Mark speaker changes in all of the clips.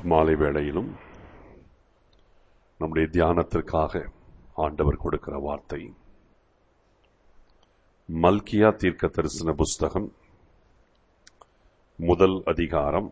Speaker 1: மாலை வேளையிலும் நம்முடைய தியானத்திற்காக ஆண்டவர் கொடுக்கிற வார்த்தை மல்கியா தீர்க்க தரிசன புஸ்தகம் முதல் அதிகாரம்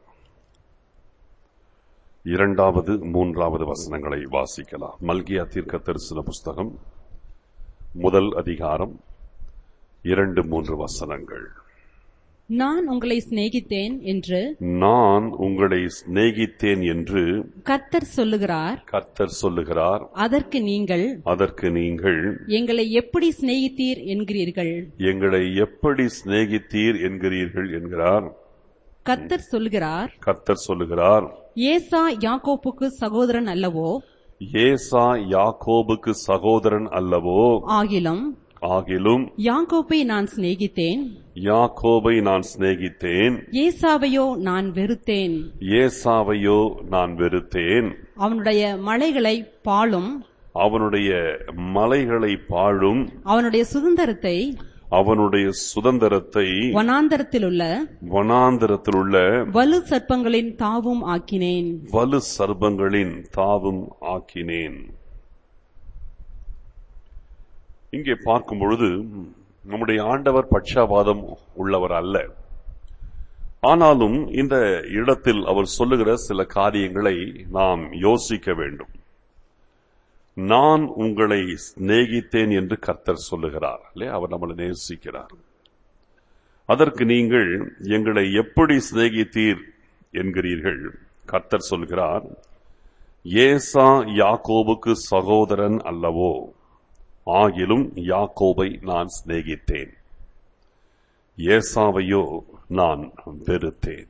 Speaker 1: இரண்டாவது மூன்றாவது வசனங்களை வாசிக்கலாம் மல்கியா தீர்க்க தரிசன புஸ்தகம் முதல் அதிகாரம் இரண்டு மூன்று வசனங்கள்
Speaker 2: நான் உங்களை சிநேகித்தேன் என்று
Speaker 1: நான் உங்களை சிநேகித்தேன் என்று
Speaker 2: கர்த்தர் சொல்லுகிறார்
Speaker 1: கர்த்தர் சொல்லுகிறார்
Speaker 2: அதற்கு நீங்கள்
Speaker 1: அதற்கு நீங்கள்
Speaker 2: எங்களை எப்படி சிநேகித்தீர் என்கிறீர்கள்
Speaker 1: எங்களை எப்படி சிநேகித்தீர் என்கிறீர்கள் என்கிறார்
Speaker 2: கர்த்தர் சொல்லுகிறார்
Speaker 1: கர்த்தர் சொல்லுகிறார்
Speaker 2: ஏசா யாக்கோப்புக்கு சகோதரன் அல்லவோ
Speaker 1: ஏசா யாக்கோபுக்கு சகோதரன் அல்லவோ
Speaker 2: ஆகிலும்
Speaker 1: ஆகிலும்
Speaker 2: யாக்கோப்பை நான் சிநேகித்தேன்
Speaker 1: யாக்கோபை நான் சிநேகித்தேன்
Speaker 2: ஏசாவையோ நான் வெறுத்தேன்
Speaker 1: ஏசாவையோ நான் வெறுத்தேன்
Speaker 2: அவனுடைய மலைகளை பாழும்
Speaker 1: அவனுடைய மலைகளை பாழும்
Speaker 2: அவனுடைய சுதந்திரத்தை
Speaker 1: அவனுடைய சுதந்திரத்தை
Speaker 2: வனாந்தரத்தில் உள்ள
Speaker 1: வனாந்திரத்தில் உள்ள
Speaker 2: வலு சர்ப்பங்களின் தாவும் ஆக்கினேன்
Speaker 1: வலு சர்ப்பங்களின் தாவும் ஆக்கினேன் இங்கே பார்க்கும் பொழுது நம்முடைய ஆண்டவர் பட்சபாதம் உள்ளவர் அல்ல ஆனாலும் இந்த இடத்தில் அவர் சொல்லுகிற சில காரியங்களை நாம் யோசிக்க வேண்டும் நான் உங்களை சிநேகித்தேன் என்று கர்த்தர் சொல்லுகிறார் இல்லையா அவர் நம்மளை நேசிக்கிறார் அதற்கு நீங்கள் எங்களை எப்படி சிநேகித்தீர் என்கிறீர்கள் கர்த்தர் சொல்கிறார் ஏசா யாக்கோபுக்கு சகோதரன் அல்லவோ ஆகிலும் யாக்கோபை நான் சிநேகித்தேன் ஏசாவையோ நான் வெறுத்தேன்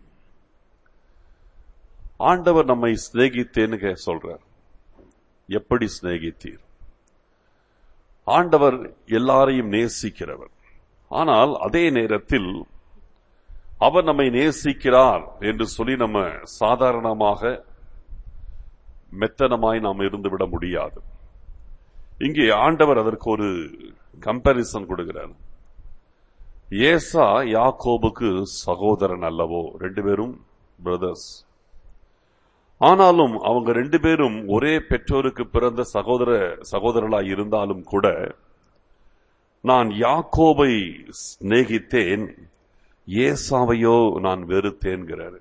Speaker 1: ஆண்டவர் நம்மை சிநேகித்தேன்னு சொல்றார் எப்படி சிநேகித்தீர் ஆண்டவர் எல்லாரையும் நேசிக்கிறவர் ஆனால் அதே நேரத்தில் அவர் நம்மை நேசிக்கிறார் என்று சொல்லி நம்ம சாதாரணமாக மெத்தனமாய் நாம் இருந்துவிட முடியாது இங்கே ஆண்டவர் அதற்கு ஒரு கம்பாரிசன் கொடுக்கிறார் ஏசா யாக்கோபுக்கு சகோதரன் அல்லவோ ரெண்டு பேரும் பிரதர்ஸ் ஆனாலும் அவங்க ரெண்டு பேரும் ஒரே பெற்றோருக்கு பிறந்த சகோதர சகோதரர்களாய் இருந்தாலும் கூட நான் யாக்கோபை சிநேகித்தேன் ஏசாவையோ நான் வெறுத்தேன்கிறாரு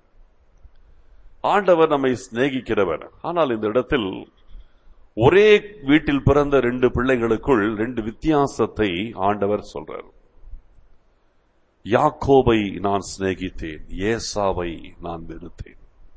Speaker 1: ஆண்டவர் நம்மை சிநேகிக்கிறவர் ஆனால் இந்த இடத்தில் ஒரே வீட்டில் பிறந்த ரெண்டு பிள்ளைகளுக்குள் ரெண்டு வித்தியாசத்தை ஆண்டவர் சொல்றார் யாக்கோபை நான் சிநேகித்தேன் ஏசாவை நான் வெறுத்தேன்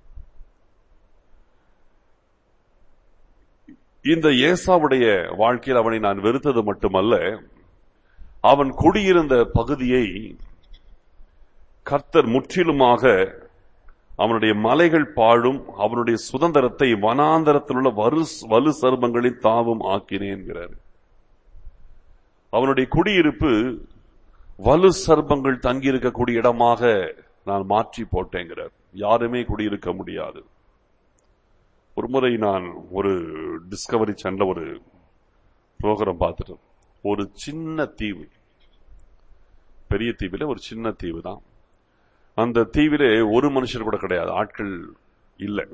Speaker 1: இந்த ஏசாவுடைய வாழ்க்கையில் அவனை நான் வெறுத்தது மட்டுமல்ல அவன் குடியிருந்த பகுதியை கர்த்தர் முற்றிலுமாக அவனுடைய மலைகள் பாழும் அவனுடைய சுதந்திரத்தை வனாந்தரத்தில் உள்ள வரு வலு சர்மங்களின் தாவும் ஆக்கினேன்கிறார் அவனுடைய குடியிருப்பு வலு சர்ப்பங்கள் தங்கியிருக்கக்கூடிய இடமாக நான் மாற்றி போட்டேங்கிறார் யாருமே குடியிருக்க முடியாது ஒரு முறை நான் ஒரு டிஸ்கவரி சேனல்ல ஒரு ப்ரோக்ராம் பார்த்துட்டேன் ஒரு சின்ன தீவு பெரிய தீவில் ஒரு சின்ன தீவு தான் அந்த தீவிலே ஒரு மனுஷர் கூட கிடையாது ஆட்கள் இல்லை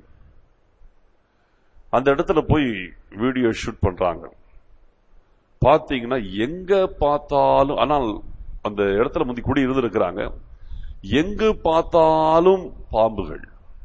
Speaker 1: அந்த இடத்துல போய் வீடியோ ஷூட் பண்றாங்க பாத்தீங்கன்னா எங்க பார்த்தாலும் ஆனால் அந்த இடத்துல முந்தி குடி இருந்திருக்கிறாங்க எங்கு பார்த்தாலும் பாம்புகள்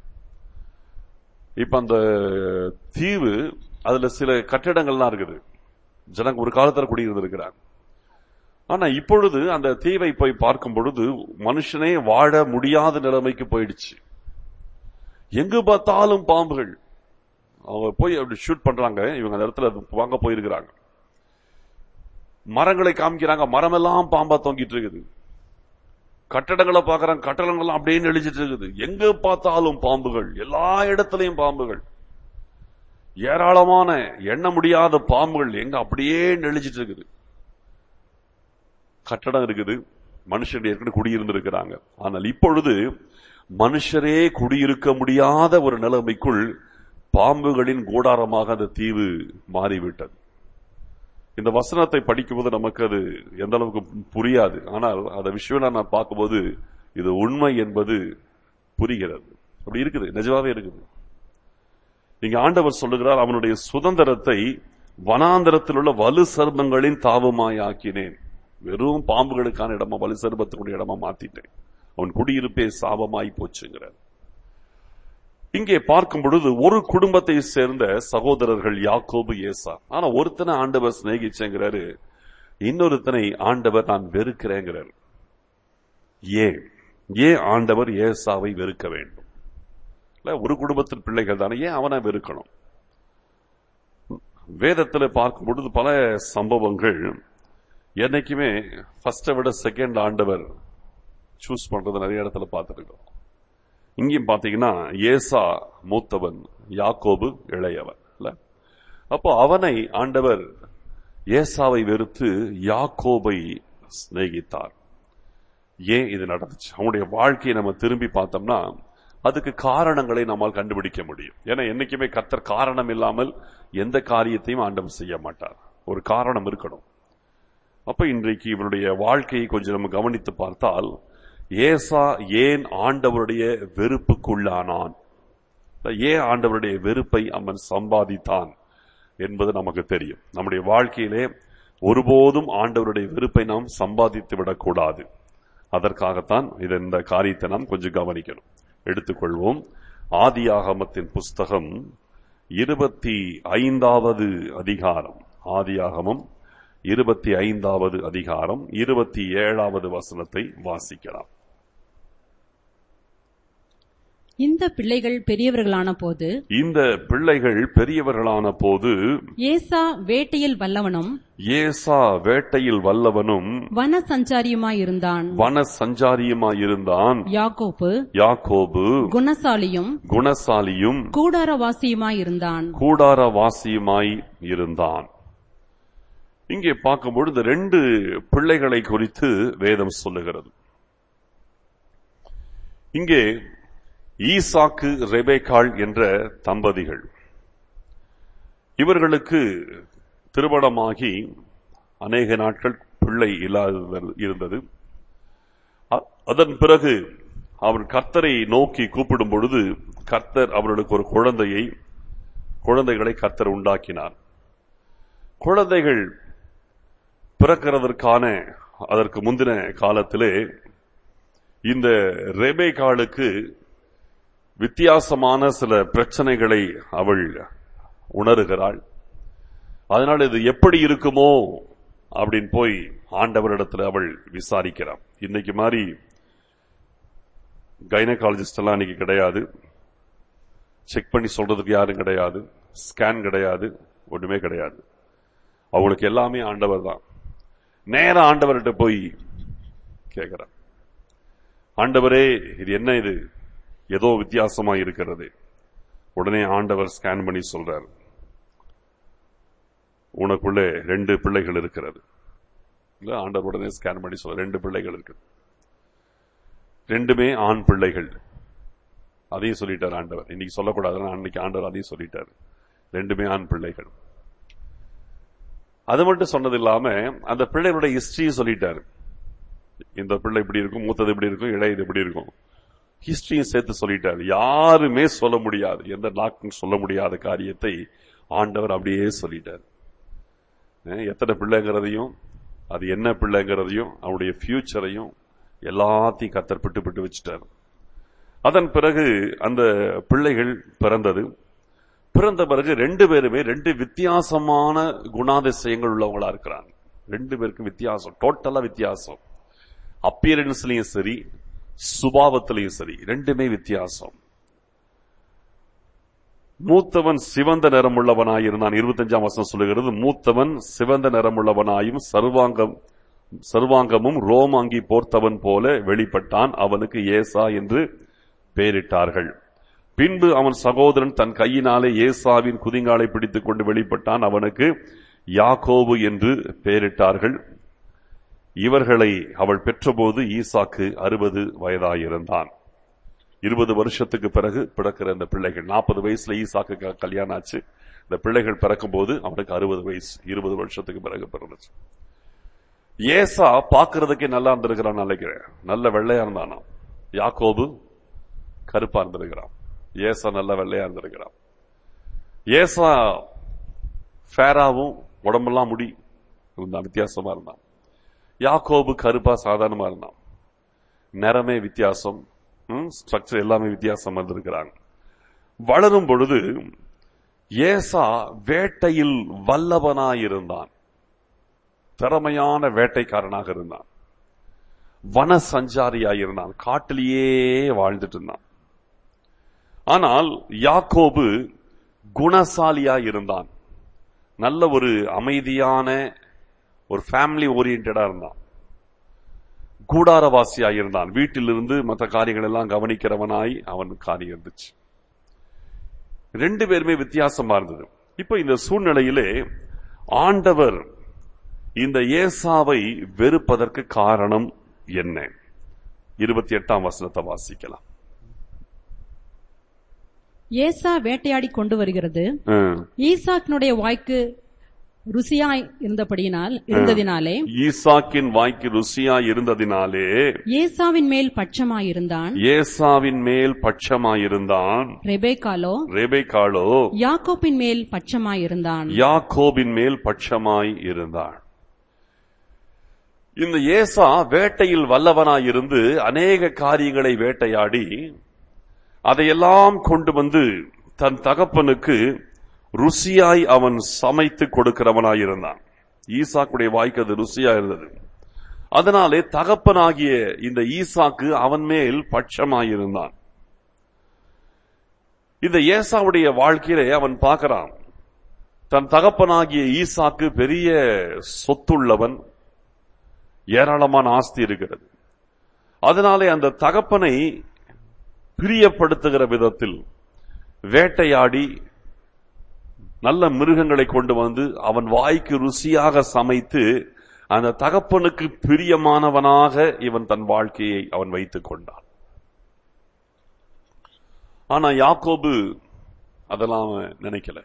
Speaker 1: இப்ப அந்த தீவு அதுல சில கட்டிடங்கள்லாம் இருக்குது ஜனங்க ஒரு காலத்துல குடியிருந்திருக்கிறாங்க ஆனா இப்பொழுது அந்த தீவை போய் பார்க்கும் பொழுது மனுஷனே வாழ முடியாத நிலைமைக்கு போயிடுச்சு எங்கு பார்த்தாலும் பாம்புகள் அவங்க போய் அப்படி ஷூட் பண்றாங்க இவங்க அந்த இடத்துல வாங்க போயிருக்கிறாங்க மரங்களை காமிக்கிறாங்க மரமெல்லாம் பாம்பா தொங்கிட்டு இருக்குது கட்டடங்களை பாக்குறாங்க கட்டடங்கள்லாம் அப்படியே நெளிச்சிட்டு இருக்குது எங்க பார்த்தாலும் பாம்புகள் எல்லா இடத்துலயும் பாம்புகள் ஏராளமான எண்ண முடியாத பாம்புகள் எங்க அப்படியே நெளிச்சிட்டு இருக்குது கட்டடம் இருக்குது மனுஷன் ஏற்கனவே குடியிருந்திருக்கிறாங்க ஆனால் இப்பொழுது மனுஷரே குடியிருக்க முடியாத ஒரு நிலைமைக்குள் பாம்புகளின் கூடாரமாக அந்த தீவு மாறிவிட்டது இந்த வசனத்தை படிக்கும்போது நமக்கு அது எந்த அளவுக்கு புரியாது ஆனால் அந்த விஷயம் நான் பார்க்கும்போது இது உண்மை என்பது புரிகிறது அப்படி இருக்குது நிஜமாவே இருக்குது இங்க ஆண்டவர் சொல்லுகிறார் அவனுடைய சுதந்திரத்தை வனாந்தரத்தில் உள்ள வலு சர்மங்களின் தாவுமாய் ஆக்கினேன் வெறும் பாம்புகளுக்கான இடமா வலு சர்பத்துக்குடைய இடமா மாத்திட்டேன் அவன் குடியிருப்பே சாபமாய் போச்சுங்கிறார் இங்கே பார்க்கும் பொழுது ஒரு குடும்பத்தை சேர்ந்த சகோதரர்கள் யாக்கோபு ஏசா ஆனா ஒருத்தனை ஆண்டவர் சிநேகிச்சேங்கிறாரு இன்னொருத்தனை ஆண்டவர் நான் வெறுக்கிறேங்கிறார் ஏன் ஏன் ஆண்டவர் ஏசாவை வெறுக்க வேண்டும் இல்ல ஒரு குடும்பத்தின் பிள்ளைகள் தானே ஏன் அவனை வெறுக்கணும் வேதத்துல பார்க்கும் பொழுது பல சம்பவங்கள் என்னைக்குமே ஃபர்ஸ்டை விட செகண்ட் ஆண்டவர் சூஸ் பண்றது நிறைய இடத்துல பார்த்துருக்கோம் இங்கேயும் பாத்தீங்கன்னா ஏசா மூத்தவன் யாக்கோபு இளையவன் இல்ல அப்போ அவனை ஆண்டவர் ஏசாவை வெறுத்து யாக்கோபை சிநேகித்தார் ஏன் இது நடந்துச்சு அவனுடைய வாழ்க்கையை நம்ம திரும்பி பார்த்தோம்னா அதுக்கு காரணங்களை நம்மால் கண்டுபிடிக்க முடியும் ஏன்னா என்னைக்குமே கத்தர் காரணம் இல்லாமல் எந்த காரியத்தையும் ஆண்டவர் செய்ய மாட்டார் ஒரு காரணம் இருக்கணும் அப்ப இன்றைக்கு இவனுடைய வாழ்க்கையை கொஞ்சம் நம்ம கவனித்து பார்த்தால் ஏசா ஏன் ஆண்டவருடைய வெறுப்புக்குள்ளானான் ஏன் ஆண்டவருடைய வெறுப்பை அவன் சம்பாதித்தான் என்பது நமக்கு தெரியும் நம்முடைய வாழ்க்கையிலே ஒருபோதும் ஆண்டவருடைய வெறுப்பை நாம் சம்பாதித்து விடக்கூடாது அதற்காகத்தான் இது இந்த காரியத்தை நாம் கொஞ்சம் கவனிக்கணும் எடுத்துக்கொள்வோம் ஆதியாகமத்தின் புஸ்தகம் இருபத்தி ஐந்தாவது அதிகாரம் ஆதியாகமம் இருபத்தி ஐந்தாவது அதிகாரம் இருபத்தி ஏழாவது வசனத்தை வாசிக்கலாம்
Speaker 2: இந்த பிள்ளைகள் பெரியவர்களான போது
Speaker 1: இந்த பிள்ளைகள் பெரியவர்களான போது
Speaker 2: ஏசா வேட்டையில் வல்லவனும்
Speaker 1: ஏசா வேட்டையில் வல்லவனும்
Speaker 2: வன சஞ்சாரியுமாயிருந்தான்
Speaker 1: வன சஞ்சாரியுமாயிருந்தான்
Speaker 2: யாக்கோப்பு
Speaker 1: யாக்கோபு
Speaker 2: குணசாலியும்
Speaker 1: குணசாலியும்
Speaker 2: கூடாரவாசியுமாயிருந்தான்
Speaker 1: கூடாரவாசியுமாய் இருந்தான் இங்கே பார்க்கும் பொழுது ரெண்டு பிள்ளைகளை குறித்து வேதம் சொல்லுகிறது இங்கே ஈசாக்கு ரெபேக்காள் என்ற தம்பதிகள் இவர்களுக்கு திருமணமாகி அநேக நாட்கள் பிள்ளை இல்லாத இருந்தது அ- அதன் பிறகு அவர் கர்த்தரை நோக்கி கூப்பிடும் பொழுது கர்த்தர் அவர்களுக்கு ஒரு குழந்தையை குழந்தைகளை கர்த்தர் உண்டாக்கினார் குழந்தைகள் பிறக்கிறதற்கான அதற்கு முந்தின காலத்திலே இந்த ரெபேக்காளுக்கு வித்தியாசமான சில பிரச்சனைகளை அவள் உணருகிறாள் அதனால் இது எப்படி இருக்குமோ அப்படின்னு போய் ஆண்டவரிடத்துல அவள் விசாரிக்கிறாள் இன்னைக்கு மாதிரி கைனகாலஜிஸ்ட் எல்லாம் இன்னைக்கு கிடையாது செக் பண்ணி சொல்றதுக்கு யாரும் கிடையாது ஸ்கேன் கிடையாது ஒண்ணுமே கிடையாது அவங்களுக்கு எல்லாமே ஆண்டவர் தான் நேரா ஆண்டவர்கிட்ட போய் கேட்கிறார் ஆண்டவரே இது என்ன இது ஏதோ வித்தியாசமா இருக்கிறது உடனே ஆண்டவர் ஸ்கேன் பண்ணி சொல்றார் உனக்குள்ளே ரெண்டு பிள்ளைகள் இருக்கிறது இல்ல ஆண்டவர் உடனே ஸ்கேன் பண்ணி சொல்ற ரெண்டு பிள்ளைகள் இருக்கு ரெண்டுமே ஆண் பிள்ளைகள் அதையும் சொல்லிட்டார் ஆண்டவர் இன்னைக்கு சொல்லக்கூடாது அன்னைக்கு ஆண்டவர் அதையும் சொல்லிட்டார் ரெண்டுமே ஆண் பிள்ளைகள் அது மட்டும் சொன்னது இல்லாம அந்த பிள்ளைகளோட ஹிஸ்டரியும் சொல்லிட்டாரு இந்த பிள்ளை இப்படி இருக்கும் மூத்தது இப்படி இருக்கும் இளையது இப்படி இருக்கும் ஹிஸ்டரியும் சேர்த்து சொல்லிட்டாரு யாருமே சொல்ல முடியாது எந்த டாக்டரும் சொல்ல முடியாத காரியத்தை ஆண்டவர் அப்படியே சொல்லிட்டார் அஹ் எத்தனை பிள்ளைங்கிறதையும் அது என்ன பிள்ளைங்கிறதையும் அவருடைய ஃபியூச்சரையும் எல்லாத்தையும் கத்தர் பிட்டு பிட்டு வச்சுட்டார் அதன் பிறகு அந்த பிள்ளைகள் பிறந்தது பிறந்த பிறகு ரெண்டு பேருமே ரெண்டு வித்தியாசமான குணாதிசயங்கள் உள்ளவங்களா இருக்கிறாங்க ரெண்டு பேருக்கும் வித்தியாசம் டோட்டலா வித்தியாசம் அப்பியரன்ஸ்லயும் சரி சுபாவத்திலையும் சரி ரெண்டுமே வித்தியாசம் மூத்தவன் சிவந்த நிறமுள்ளவனாயிருந்தான் இருபத்தஞ்சாம் வசனம் சொல்லுகிறது மூத்தவன் சிவந்த நிறமுள்ளவனாயும் சர்வாங்கம் சர்வாங்கமும் ரோமாங்கி போர்த்தவன் போல வெளிப்பட்டான் அவனுக்கு ஏசா என்று பெயரிட்டார்கள் பின்பு அவன் சகோதரன் தன் கையினாலே ஏசாவின் குதிங்காலை பிடித்துக் கொண்டு வெளிப்பட்டான் அவனுக்கு யாக்கோபு என்று பெயரிட்டார்கள் இவர்களை அவள் பெற்றபோது ஈசாக்கு அறுபது வயதாயிருந்தான் இருபது வருஷத்துக்கு பிறகு பிறக்கிற இந்த பிள்ளைகள் நாற்பது வயசுல ஈசாக்கு க- கல்யாணம் ஆச்சு இந்த பிள்ளைகள் பிறக்கும் போது அவனுக்கு அறுபது வயசு இருபது வருஷத்துக்கு பிறகு பிறந்துச்சு ஏசா பாக்குறதுக்கே நல்லா இருந்திருக்கிறான் நினைக்கிறேன் நல்ல வெள்ளையா இருந்தானா யாக்கோபு கருப்பா இருந்திருக்கிறான் ஏசா நல்ல வெள்ளையா இருந்திருக்கிறான் ஏசா ஃபேராவும் உடம்பெல்லாம் முடி இருந்தான் வித்தியாசமா இருந்தான் யாக்கோபு கருப்பா சாதாரணமா இருந்தான் நிறமே வித்தியாசம் ஸ்ட்ரக்சர் எல்லாமே வித்தியாசம் வந்திருக்கிறாங்க வளரும் பொழுது ஏசா வேட்டையில் வல்லவனாயிருந்தான் திறமையான வேட்டைக்காரனாக இருந்தான் வன சஞ்சாரியாயிருந்தான் காட்டிலேயே வாழ்ந்துட்டு இருந்தான் ஆனால் யாக்கோபு குணசாலியா இருந்தான் நல்ல ஒரு அமைதியான ஒரு ஃபேமிலி ஓரியன்டா இருந்தான் கூடாரவாசியா இருந்தான் வீட்டிலிருந்து மற்ற காரியங்கள் எல்லாம் கவனிக்கிறவனாய் அவன் காரியம் இருந்துச்சு ரெண்டு பேருமே வித்தியாசமா இருந்தது இப்ப இந்த சூழ்நிலையிலே ஆண்டவர் இந்த ஏசாவை வெறுப்பதற்கு காரணம் என்ன இருபத்தி எட்டாம் வசனத்தை வாசிக்கலாம்
Speaker 2: ஏசா வேட்டையாடி கொண்டு வருகிறது
Speaker 1: ம்.
Speaker 2: ஈசாக்கினுடைய வாய்க்கு ருசியாய் இருந்தபடியினால் இருந்ததினாலே
Speaker 1: ஈசாக்கின் வாய்க்கு ருசியா இருந்ததினாலே
Speaker 2: ஏசாவின் மேல் பட்சமாயிருந்தான்
Speaker 1: ஏசாவின் மேல் பட்சமாயிருந்தான்
Speaker 2: ரெபேக்காலோ
Speaker 1: ரெபேக்காளோ
Speaker 2: யாக்கோப்பின் மேல் பட்சமாயிருந்தான்
Speaker 1: யாக்கோபின் மேல் பட்சமாய் இருந்தாள் இந்த ஏசா வேட்டையில் வல்லவனாயிருந்து அநேக காரியங்களை வேட்டையாடி அதையெல்லாம் கொண்டு வந்து தன் தகப்பனுக்கு ருசியாய் அவன் சமைத்து கொடுக்கிறவனாயிருந்தான் ஈசாக்குடைய வாய்க்கு அது ருசியா இருந்தது அதனாலே தகப்பனாகிய இந்த ஈசாக்கு அவன் மேல் பட்சமாயிருந்தான் இந்த ஏசாவுடைய வாழ்க்கையிலே அவன் பார்க்கிறான் தன் தகப்பனாகிய ஈசாக்கு பெரிய சொத்துள்ளவன் ஏராளமான ஆஸ்தி இருக்கிறது அதனாலே அந்த தகப்பனை பிரியப்படுத்துகிற விதத்தில் வேட்டையாடி நல்ல மிருகங்களை கொண்டு வந்து அவன் வாய்க்கு ருசியாக சமைத்து அந்த தகப்பனுக்கு பிரியமானவனாக இவன் தன் வாழ்க்கையை அவன் வைத்துக் கொண்டான் ஆனா யாக்கோபு அதெல்லாம் அவன் நினைக்கல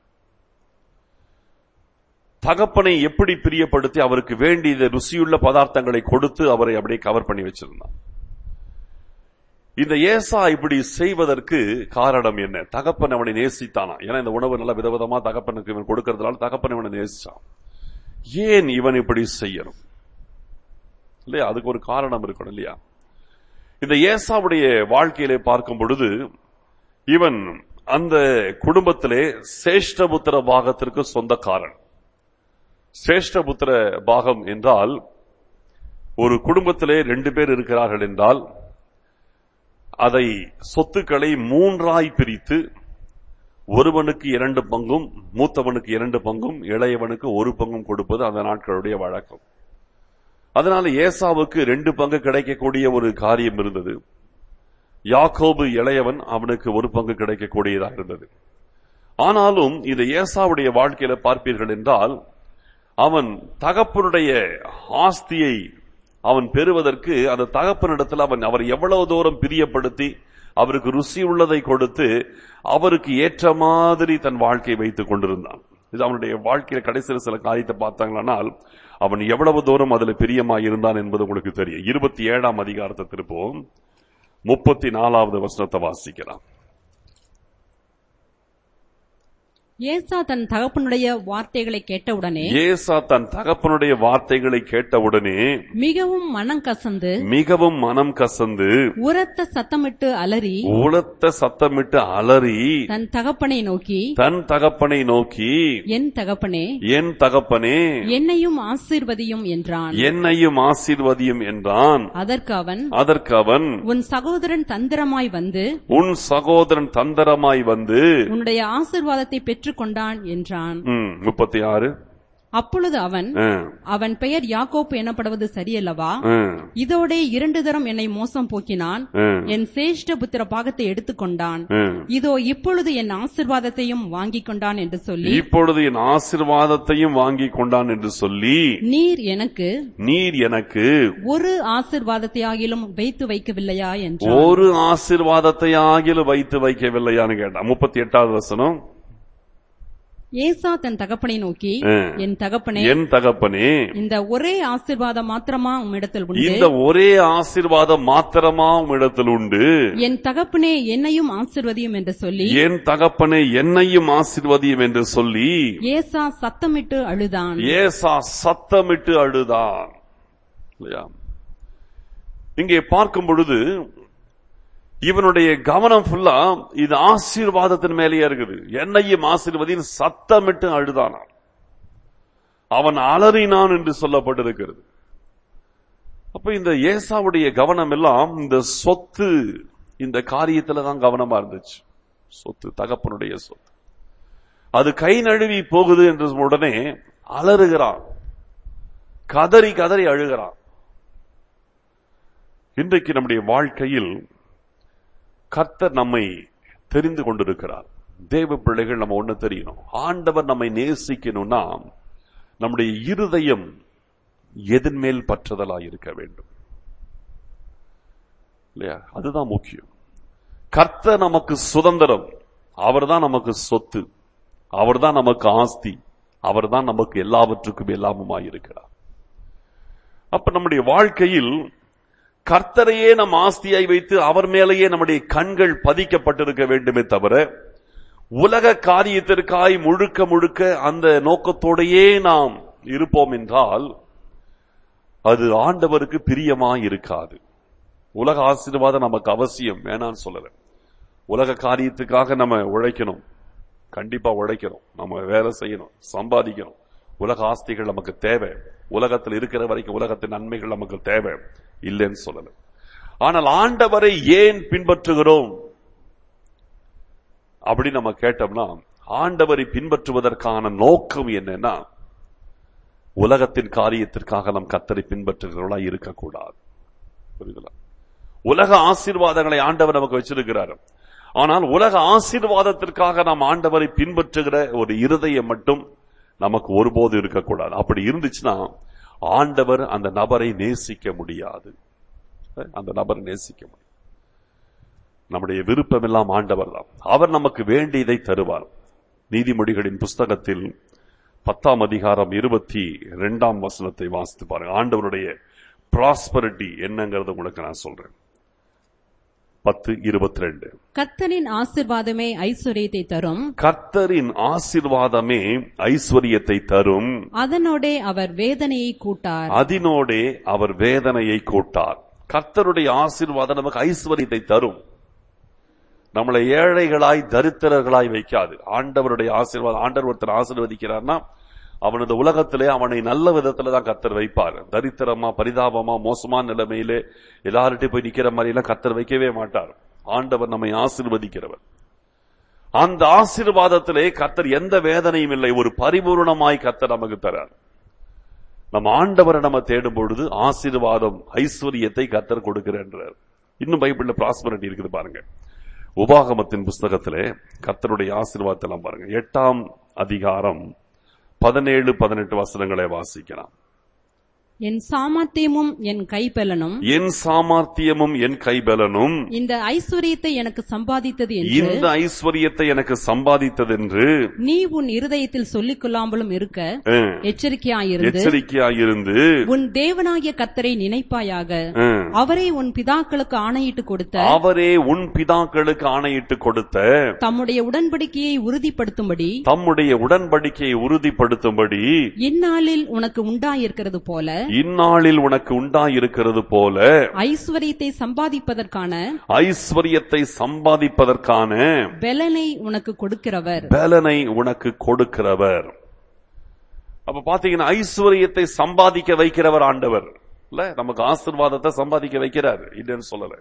Speaker 1: தகப்பனை எப்படி பிரியப்படுத்தி அவருக்கு வேண்டிய ருசியுள்ள பதார்த்தங்களை கொடுத்து அவரை அப்படியே கவர் பண்ணி வச்சிருந்தான் இந்த ஏசா இப்படி செய்வதற்கு காரணம் என்ன தகப்பன் அவனை நேசித்தானா ஏன்னா இந்த உணவு நல்ல விதவிதமா தகப்பனுக்கு இவன் கொடுக்கறதுனால தகப்பன் இவனை நேசிச்சான் ஏன் இவன் இப்படி செய்யணும் இல்லையா அதுக்கு ஒரு காரணம் இருக்கணும் இல்லையா இந்த ஏசாவுடைய வாழ்க்கையிலே பார்க்கும் பொழுது இவன் அந்த குடும்பத்திலே சேஷ்டபுத்திர பாகத்திற்கு சொந்தக்காரன் சேஷ்டபுத்திர பாகம் என்றால் ஒரு குடும்பத்திலே ரெண்டு பேர் இருக்கிறார்கள் என்றால் அதை சொத்துக்களை மூன்றாய் பிரித்து ஒருவனுக்கு இரண்டு பங்கும் மூத்தவனுக்கு இரண்டு பங்கும் இளையவனுக்கு ஒரு பங்கும் கொடுப்பது அந்த நாட்களுடைய வழக்கம் அதனால ஏசாவுக்கு ரெண்டு பங்கு கிடைக்கக்கூடிய ஒரு காரியம் இருந்தது யாக்கோபு இளையவன் அவனுக்கு ஒரு பங்கு கிடைக்கக்கூடியதாக இருந்தது ஆனாலும் இந்த ஏசாவுடைய வாழ்க்கையில பார்ப்பீர்கள் என்றால் அவன் தகப்பனுடைய ஆஸ்தியை அவன் பெறுவதற்கு அந்த தகப்பனிடத்தில் அவன் அவர் எவ்வளவு தூரம் பிரியப்படுத்தி அவருக்கு ருசி உள்ளதை கொடுத்து அவருக்கு ஏற்ற மாதிரி தன் வாழ்க்கையை வைத்துக் கொண்டிருந்தான் இது அவனுடைய வாழ்க்கையில கடைசியில் சில காரியத்தை பார்த்தாங்களானால் அவன் எவ்வளவு தூரம் அதுல பிரியமா இருந்தான் என்பது உங்களுக்கு தெரியும் இருபத்தி ஏழாம் அதிகாரத்தை திருப்போம் முப்பத்தி நாலாவது வசனத்தை வாசிக்கலாம்
Speaker 2: ஏசா தன் தகப்பனுடைய வார்த்தைகளை கேட்டவுடனே
Speaker 1: ஏசா தன் தகப்பனுடைய வார்த்தைகளை கேட்டவுடனே
Speaker 2: மிகவும் மனம் கசந்து
Speaker 1: மிகவும் மனம் கசந்து
Speaker 2: உரத்த சத்தமிட்டு அலறி
Speaker 1: உலத்த சத்தமிட்டு அலறி
Speaker 2: தன் தகப்பனை நோக்கி
Speaker 1: தன் தகப்பனை நோக்கி
Speaker 2: என் தகப்பனே
Speaker 1: என் தகப்பனே
Speaker 2: என்னையும் ஆசீர்வதியும் என்றான்
Speaker 1: என்னையும் ஆசீர்வதியும் என்றான்
Speaker 2: அதற்கு அவன்
Speaker 1: அதற்கு அவன்
Speaker 2: உன் சகோதரன் தந்திரமாய் வந்து
Speaker 1: உன் சகோதரன் தந்தரமாய் வந்து
Speaker 2: உன்னுடைய ஆசீர்வாதத்தை பெற்றுக்கொண்டான் என்றான்
Speaker 1: ம், முப்பத்தி ஆறு
Speaker 2: அப்பொழுது அவன்
Speaker 1: ஆ,
Speaker 2: அவன் பெயர் யாக்கோப்பு எனப்படுவது சரியல்லவா
Speaker 1: ஆ,
Speaker 2: இதோடே இரண்டு தரம் என்னை மோசம் போக்கினான்
Speaker 1: ஆ,
Speaker 2: என் சேஷ்ட புத்திர பாகத்தை எடுத்துக்கொண்டான்
Speaker 1: ஆ.
Speaker 2: இதோ இப்பொழுது என் ஆசிர்வாதத்தையும் வாங்கிக் கொண்டான் என்று சொல்லி
Speaker 1: இப்பொழுது என் ஆசீர்வாதத்தையும் வாங்கி கொண்டான் என்று சொல்லி
Speaker 2: நீர் எனக்கு
Speaker 1: நீர் எனக்கு
Speaker 2: ஒரு ஆசிர்வாதத்தை ஆகிலும் வைத்து வைக்கவில்லையா என்றான்
Speaker 1: ஒரு ஆசீர்வாதத்தை ஆகிலும் வைத்து வைக்கவில்லையான்னு கேட்டான் முப்பத்தி எட்டாவது வசனம்
Speaker 2: ஏசா தன் தகப்பனை நோக்கி
Speaker 1: ஆ.
Speaker 2: என் தகப்பனே
Speaker 1: என் தகப்பனே
Speaker 2: இந்த ஒரே ஆசீர்வாதம் மாத்திரமா உம்மிடத்தில் உண்டு
Speaker 1: இந்த ஒரே ஆசீர்வாதம் மாத்திரமா உம்மிடத்தில் உண்டு
Speaker 2: என் தகப்பனே என்னையும் ஆசிர்வதியும் என்று சொல்லி
Speaker 1: என் தகப்பனே என்னையும் ஆசீர்வதியும் என்று சொல்லி
Speaker 2: ஏசா சத்தமிட்டு அழுதான்
Speaker 1: ஏசா சத்தமிட்டு அழுதான் இல்லையா இங்கே பார்க்கும் பொழுது இவனுடைய கவனம் ஃபுல்லா இது ஆசீர்வாதத்தின் மேலேயே இருக்குது என்னையும் ஆசீர்வதின்னு சத்தமிட்டு அழுதானான் அவன் அலறினான் என்று சொல்லப்பட்டிருக்கிறது அப்ப இந்த ஏசாவுடைய கவனம் எல்லாம் இந்த சொத்து இந்த காரியத்துல தான் கவனமா இருந்துச்சு சொத்து தகப்பனுடைய சொத்து அது கை நழுவி போகுது என்று உடனே அலறுகிறான் கதறி கதறி அழுகிறான் இன்றைக்கு நம்முடைய வாழ்க்கையில் கர்த்தர் நம்மை தெரிந்து கொண்டிருக்கிறார் தேவ பிள்ளைகள் நம்ம ஒண்ணு தெரியணும் ஆண்டவர் நம்மை நேசிக்கணும்னா நம்முடைய இருதயம் எதன் மேல் பற்றுதலா இருக்க வேண்டும் இல்லையா அதுதான் முக்கியம் கர்த்தர் நமக்கு சுதந்திரம் அவர்தான் நமக்கு சொத்து அவர்தான் நமக்கு ஆஸ்தி அவர்தான் நமக்கு எல்லாவற்றுக்கும் எல்லாமுமாய் இருக்கிறார் அப்ப நம்முடைய வாழ்க்கையில் கர்த்தரையே நம் ஆஸ்தியாய் வைத்து அவர் மேலேயே நம்முடைய கண்கள் பதிக்கப்பட்டிருக்க வேண்டுமே தவிர உலக காரியத்திற்காய் முழுக்க முழுக்க அந்த நோக்கத்தோடையே நாம் இருப்போம் என்றால் அது ஆண்டவருக்கு பிரியமாய் இருக்காது உலக ஆசீர்வாதம் நமக்கு அவசியம் வேணான்னு சொல்லல உலக காரியத்துக்காக நம்ம உழைக்கணும் கண்டிப்பா உழைக்கணும் நம்ம வேலை செய்யணும் சம்பாதிக்கணும் உலக ஆஸ்திகள் நமக்கு தேவை உலகத்தில் இருக்கிற வரைக்கும் உலகத்தின் நன்மைகள் நமக்கு தேவை இல்லைன்னு சொல்லல ஆனால் ஆண்டவரை ஏன் பின்பற்றுகிறோம் அப்படி நம்ம கேட்டோம்னா ஆண்டவரை பின்பற்றுவதற்கான நோக்கம் என்னன்னா உலகத்தின் காரியத்திற்காக நம் கத்தரை பின்பற்றுகிறவர்களா இருக்கக்கூடாது புரியுதுல உலக ஆசீர்வாதங்களை ஆண்டவர் நமக்கு வச்சிருக்கிறார் ஆனால் உலக ஆசீர்வாதத்திற்காக நாம் ஆண்டவரை பின்பற்றுகிற ஒரு இருதயம் மட்டும் நமக்கு ஒருபோது இருக்கக்கூடாது அப்படி இருந்துச்சுன்னா ஆண்டவர் அந்த நபரை நேசிக்க முடியாது அந்த நபரை நேசிக்க முடியும் நம்முடைய விருப்பம் எல்லாம் ஆண்டவர் தான் அவர் நமக்கு வேண்டியதை தருவார் நீதிமொழிகளின் புஸ்தகத்தில் பத்தாம் அதிகாரம் இருபத்தி இரண்டாம் வசனத்தை வாசித்து பாருங்க ஆண்டவருடைய ப்ராஸ்பரிட்டி என்னங்கிறத உங்களுக்கு நான் சொல்றேன் பத்து இருபத்தி ரெண்டு
Speaker 2: கர்த்தரின் ஆசிர்வாதமே ஐஸ்வர்யத்தை தரும்
Speaker 1: கர்த்தரின் ஆசிர்வாதமே ஐஸ்வர்யத்தை தரும்
Speaker 2: அதனோடே அவர் வேதனையை கூட்டார்
Speaker 1: அதனோடே அவர் வேதனையை கூட்டார் கர்த்தருடைய ஆசீர்வாதம் நமக்கு ஐஸ்வர்யத்தை தரும் நம்மளை ஏழைகளாய் தரித்திரர்களாய் வைக்காது ஆண்டவருடைய ஆசீர்வாதம் ஆண்டவர் ஒருத்தர் ஆசீர்வதிக்கிறார்னா அவனது உலகத்திலே அவனை நல்ல விதத்துல தான் கத்தர் வைப்பார் தரித்திரமா பரிதாபமா மோசமான நிலைமையிலே எல்லார்கிட்டையும் போய் நிக்கிற மாதிரி எல்லாம் கத்தர் வைக்கவே மாட்டார் ஆண்டவர் நம்மை ஆசீர்வதிக்கிறவர் அந்த ஆசீர்வாதத்திலே கத்தர் எந்த வேதனையும் இல்லை ஒரு பரிபூர்ணமாய் கத்தர் நமக்கு தரார் நம்ம ஆண்டவரை நம்ம தேடும் பொழுது ஆசீர்வாதம் ஐஸ்வர்யத்தை கத்தர் கொடுக்கிறார் இன்னும் பைபிள்ல ப்ராஸ்பரிட்டி இருக்குது பாருங்க உபாகமத்தின் புஸ்தகத்திலே கர்த்தருடைய ஆசீர்வாதத்தை எல்லாம் பாருங்க எட்டாம் அதிகாரம் பதினேழு பதினெட்டு வசனங்களை வாசிக்கலாம்
Speaker 2: என் சாமர்த்தியமும் என் கைப்பலனும்
Speaker 1: என் சாமர்த்தியமும் என் கைபலனும்
Speaker 2: இந்த ஐஸ்வர்யத்தை எனக்கு சம்பாதித்தது என்று
Speaker 1: இந்த ஐஸ்வர்யத்தை எனக்கு சம்பாதித்ததென்று
Speaker 2: நீ உன் இருதயத்தில் சொல்லிக் கொள்ளாமலும் இருக்க
Speaker 1: அஹ்,
Speaker 2: எச்சரிக்கையாயிருந்து
Speaker 1: எச்சரிக்கையாயிருந்து
Speaker 2: உன் தேவனாகிய கர்த்தரை நினைப்பாயாக
Speaker 1: அஹ்,
Speaker 2: அவரே உன் பிதாக்களுக்கு ஆணையிட்டு கொடுத்த
Speaker 1: அவரே உன் பிதாக்களுக்கு ஆணையிட்டு கொடுத்த
Speaker 2: தம்முடைய உடன்படிக்கையை உறுதிப்படுத்தும்படி
Speaker 1: தம்முடைய உடன்படிக்கையை உறுதிப்படுத்தும்படி
Speaker 2: இந்நாளில் உனக்கு உண்டாயிருக்கிறது போல
Speaker 1: இந்நாளில் உனக்கு உண்டாயிருக்கிறது போல
Speaker 2: ஐஸ்வர்யத்தை சம்பாதிப்பதற்கான
Speaker 1: ஐஸ்வர்யத்தை சம்பாதிப்பதற்கான
Speaker 2: பெலனை உனக்கு கொடுக்கிறவர்
Speaker 1: பலனை உனக்கு கொடுக்கிறவர் அப்ப பாத்தீங்கன்னா ஐஸ்வர்யத்தை சம்பாதிக்க வைக்கிறவர் ஆண்டவர் இல்ல நமக்கு ஆசீர்வாதத்தை சம்பாதிக்க வைக்கிறார் இல்லைன்னு சொல்லல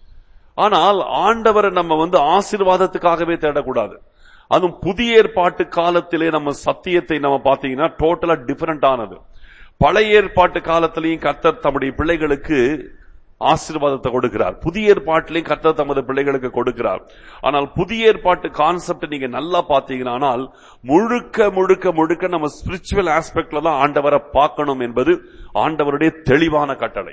Speaker 1: ஆனால் ஆண்டவரை நம்ம வந்து ஆசீர்வாதத்துக்காகவே தேடக்கூடாது அதுவும் புதிய ஏற்பாட்டு காலத்திலே நம்ம சத்தியத்தை நம்ம பாத்தீங்கன்னா டோட்டலா டிஃபரெண்ட் ஆனது பழைய ஏற்பாட்டு காலத்திலையும் கர்த்தர் தம்முடைய பிள்ளைகளுக்கு ஆசீர்வாதத்தை கொடுக்கிறார் புதிய ஏற்பாட்டிலையும் கர்த்தர் தமது பிள்ளைகளுக்கு கொடுக்கிறார் ஆனால் புதிய ஏற்பாட்டு கான்செப்ட் நீங்க நல்லா பாத்தீங்கன்னா முழுக்க முழுக்க முழுக்க நம்ம ஸ்பிரிச்சுவல் ஆஸ்பெக்ட்ல தான் ஆண்டவரை பார்க்கணும் என்பது ஆண்டவருடைய தெளிவான கட்டளை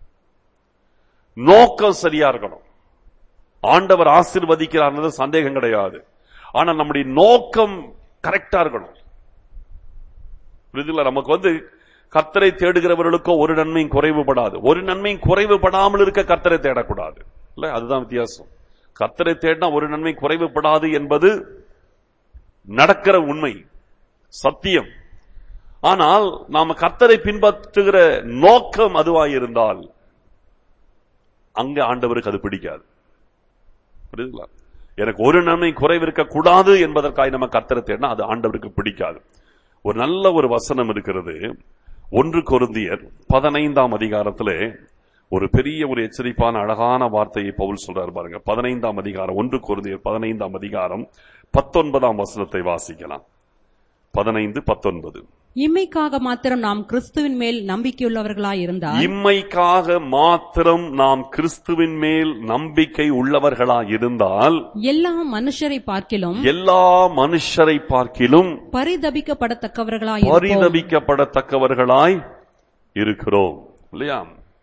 Speaker 1: நோக்கம் சரியா இருக்கணும் ஆண்டவர் ஆசீர்வதிக்கிறார்ன்றது சந்தேகம் கிடையாது ஆனா நம்முடைய நோக்கம் கரெக்டா இருக்கணும் புரியுதுங்களா நமக்கு வந்து கர்த்தரை தேடுகிறவர்களுக்கோ ஒரு நன்மையும் குறைவுபடாது ஒரு நன்மையும் குறைவுபடாமல் இருக்க கர்த்தரை தேடக்கூடாது இல்ல அதுதான் வித்தியாசம் கர்த்தரை தேடினா ஒரு நன்மை குறைவுபடாது என்பது நடக்கிற உண்மை சத்தியம் ஆனால் நாம கர்த்தரை பின்பற்றுகிற நோக்கம் அதுவாயிருந்தால் அங்க ஆண்டவருக்கு அது பிடிக்காது புரியுதுங்களா எனக்கு ஒரு நன்மை குறைவு இருக்கக்கூடாது என்பதற்காக நம்ம கர்த்தரை தேடினா அது ஆண்டவருக்கு பிடிக்காது ஒரு நல்ல ஒரு வசனம் இருக்கிறது ஒன்று கொருந்தியர் பதினைந்தாம் அதிகாரத்திலே ஒரு பெரிய ஒரு எச்சரிப்பான அழகான வார்த்தையை பவுல் சொல்றாரு பாருங்க பதினைந்தாம் அதிகாரம் ஒன்று கொருந்தியர் பதினைந்தாம் அதிகாரம் பத்தொன்பதாம் வசனத்தை வாசிக்கலாம் பதினைந்து பத்தொன்பது
Speaker 2: இம்மைக்காக மாத்திரம் நாம் கிறிஸ்துவின் மேல் நம்பிக்கையுள்ளவர்களாய் இருந்தால்
Speaker 1: இம்மைக்காக மாத்திரம் நாம் கிறிஸ்துவின் மேல் நம்பிக்கை உள்ளவர்களாய் இருந்தால்
Speaker 2: எல்லா மனுஷரை பார்க்கிலும்
Speaker 1: எல்லா மனுஷரை பார்க்கிலும்
Speaker 2: பரிதபிக்கப்படத்தக்கவர்களாய் இருப்போம்.
Speaker 1: பரிதபிக்கப்படத்தக்கவர்களாய் இருக்கிறோம் இல்லையா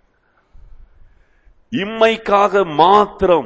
Speaker 1: இம்மைக்காக மாத்திரம்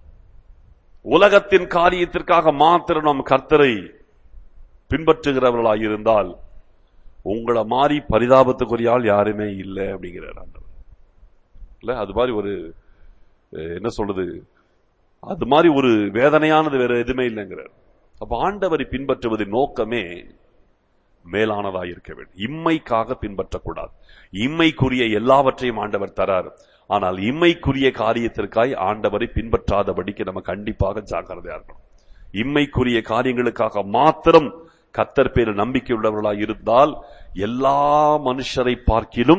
Speaker 1: உலகத்தின் காரியத்திற்காக மாத்திரம் நாம் கர்த்தரை பின்பற்றுகிறவர்களாய் இருந்தால் உங்களை மாறி பரிதாபத்துக்குரிய ஆள் யாருமே இல்லை அப்படிங்கிறார் ஆண்டவர் இல்ல அது மாதிரி ஒரு அஹ், என்ன சொல்றது அது மாதிரி ஒரு வேதனையானது வேற எதுவுமே இல்லைங்கிறார் அப்ப ஆண்டவரை பின்பற்றுவதின் நோக்கமே மேலானதாக இருக்க வேண்டும் இம்மைக்காக பின்பற்றக்கூடாது இம்மைக்குரிய எல்லாவற்றையும் ஆண்டவர் தரார் ஆனால் இம்மைக்குரிய காரியத்திற்காய் ஆண்டவரை பின்பற்றாதபடிக்கு நம்ம கண்டிப்பாக ஜாக்கிரதையா இருக்கணும் இம்மைக்குரிய காரியங்களுக்காக மாத்திரம் கத்தர் பேரில் நம்பிக்கை உள்ளவர்களாய் இருந்தால் எல்லா மனுஷரை பார்க்கிலும்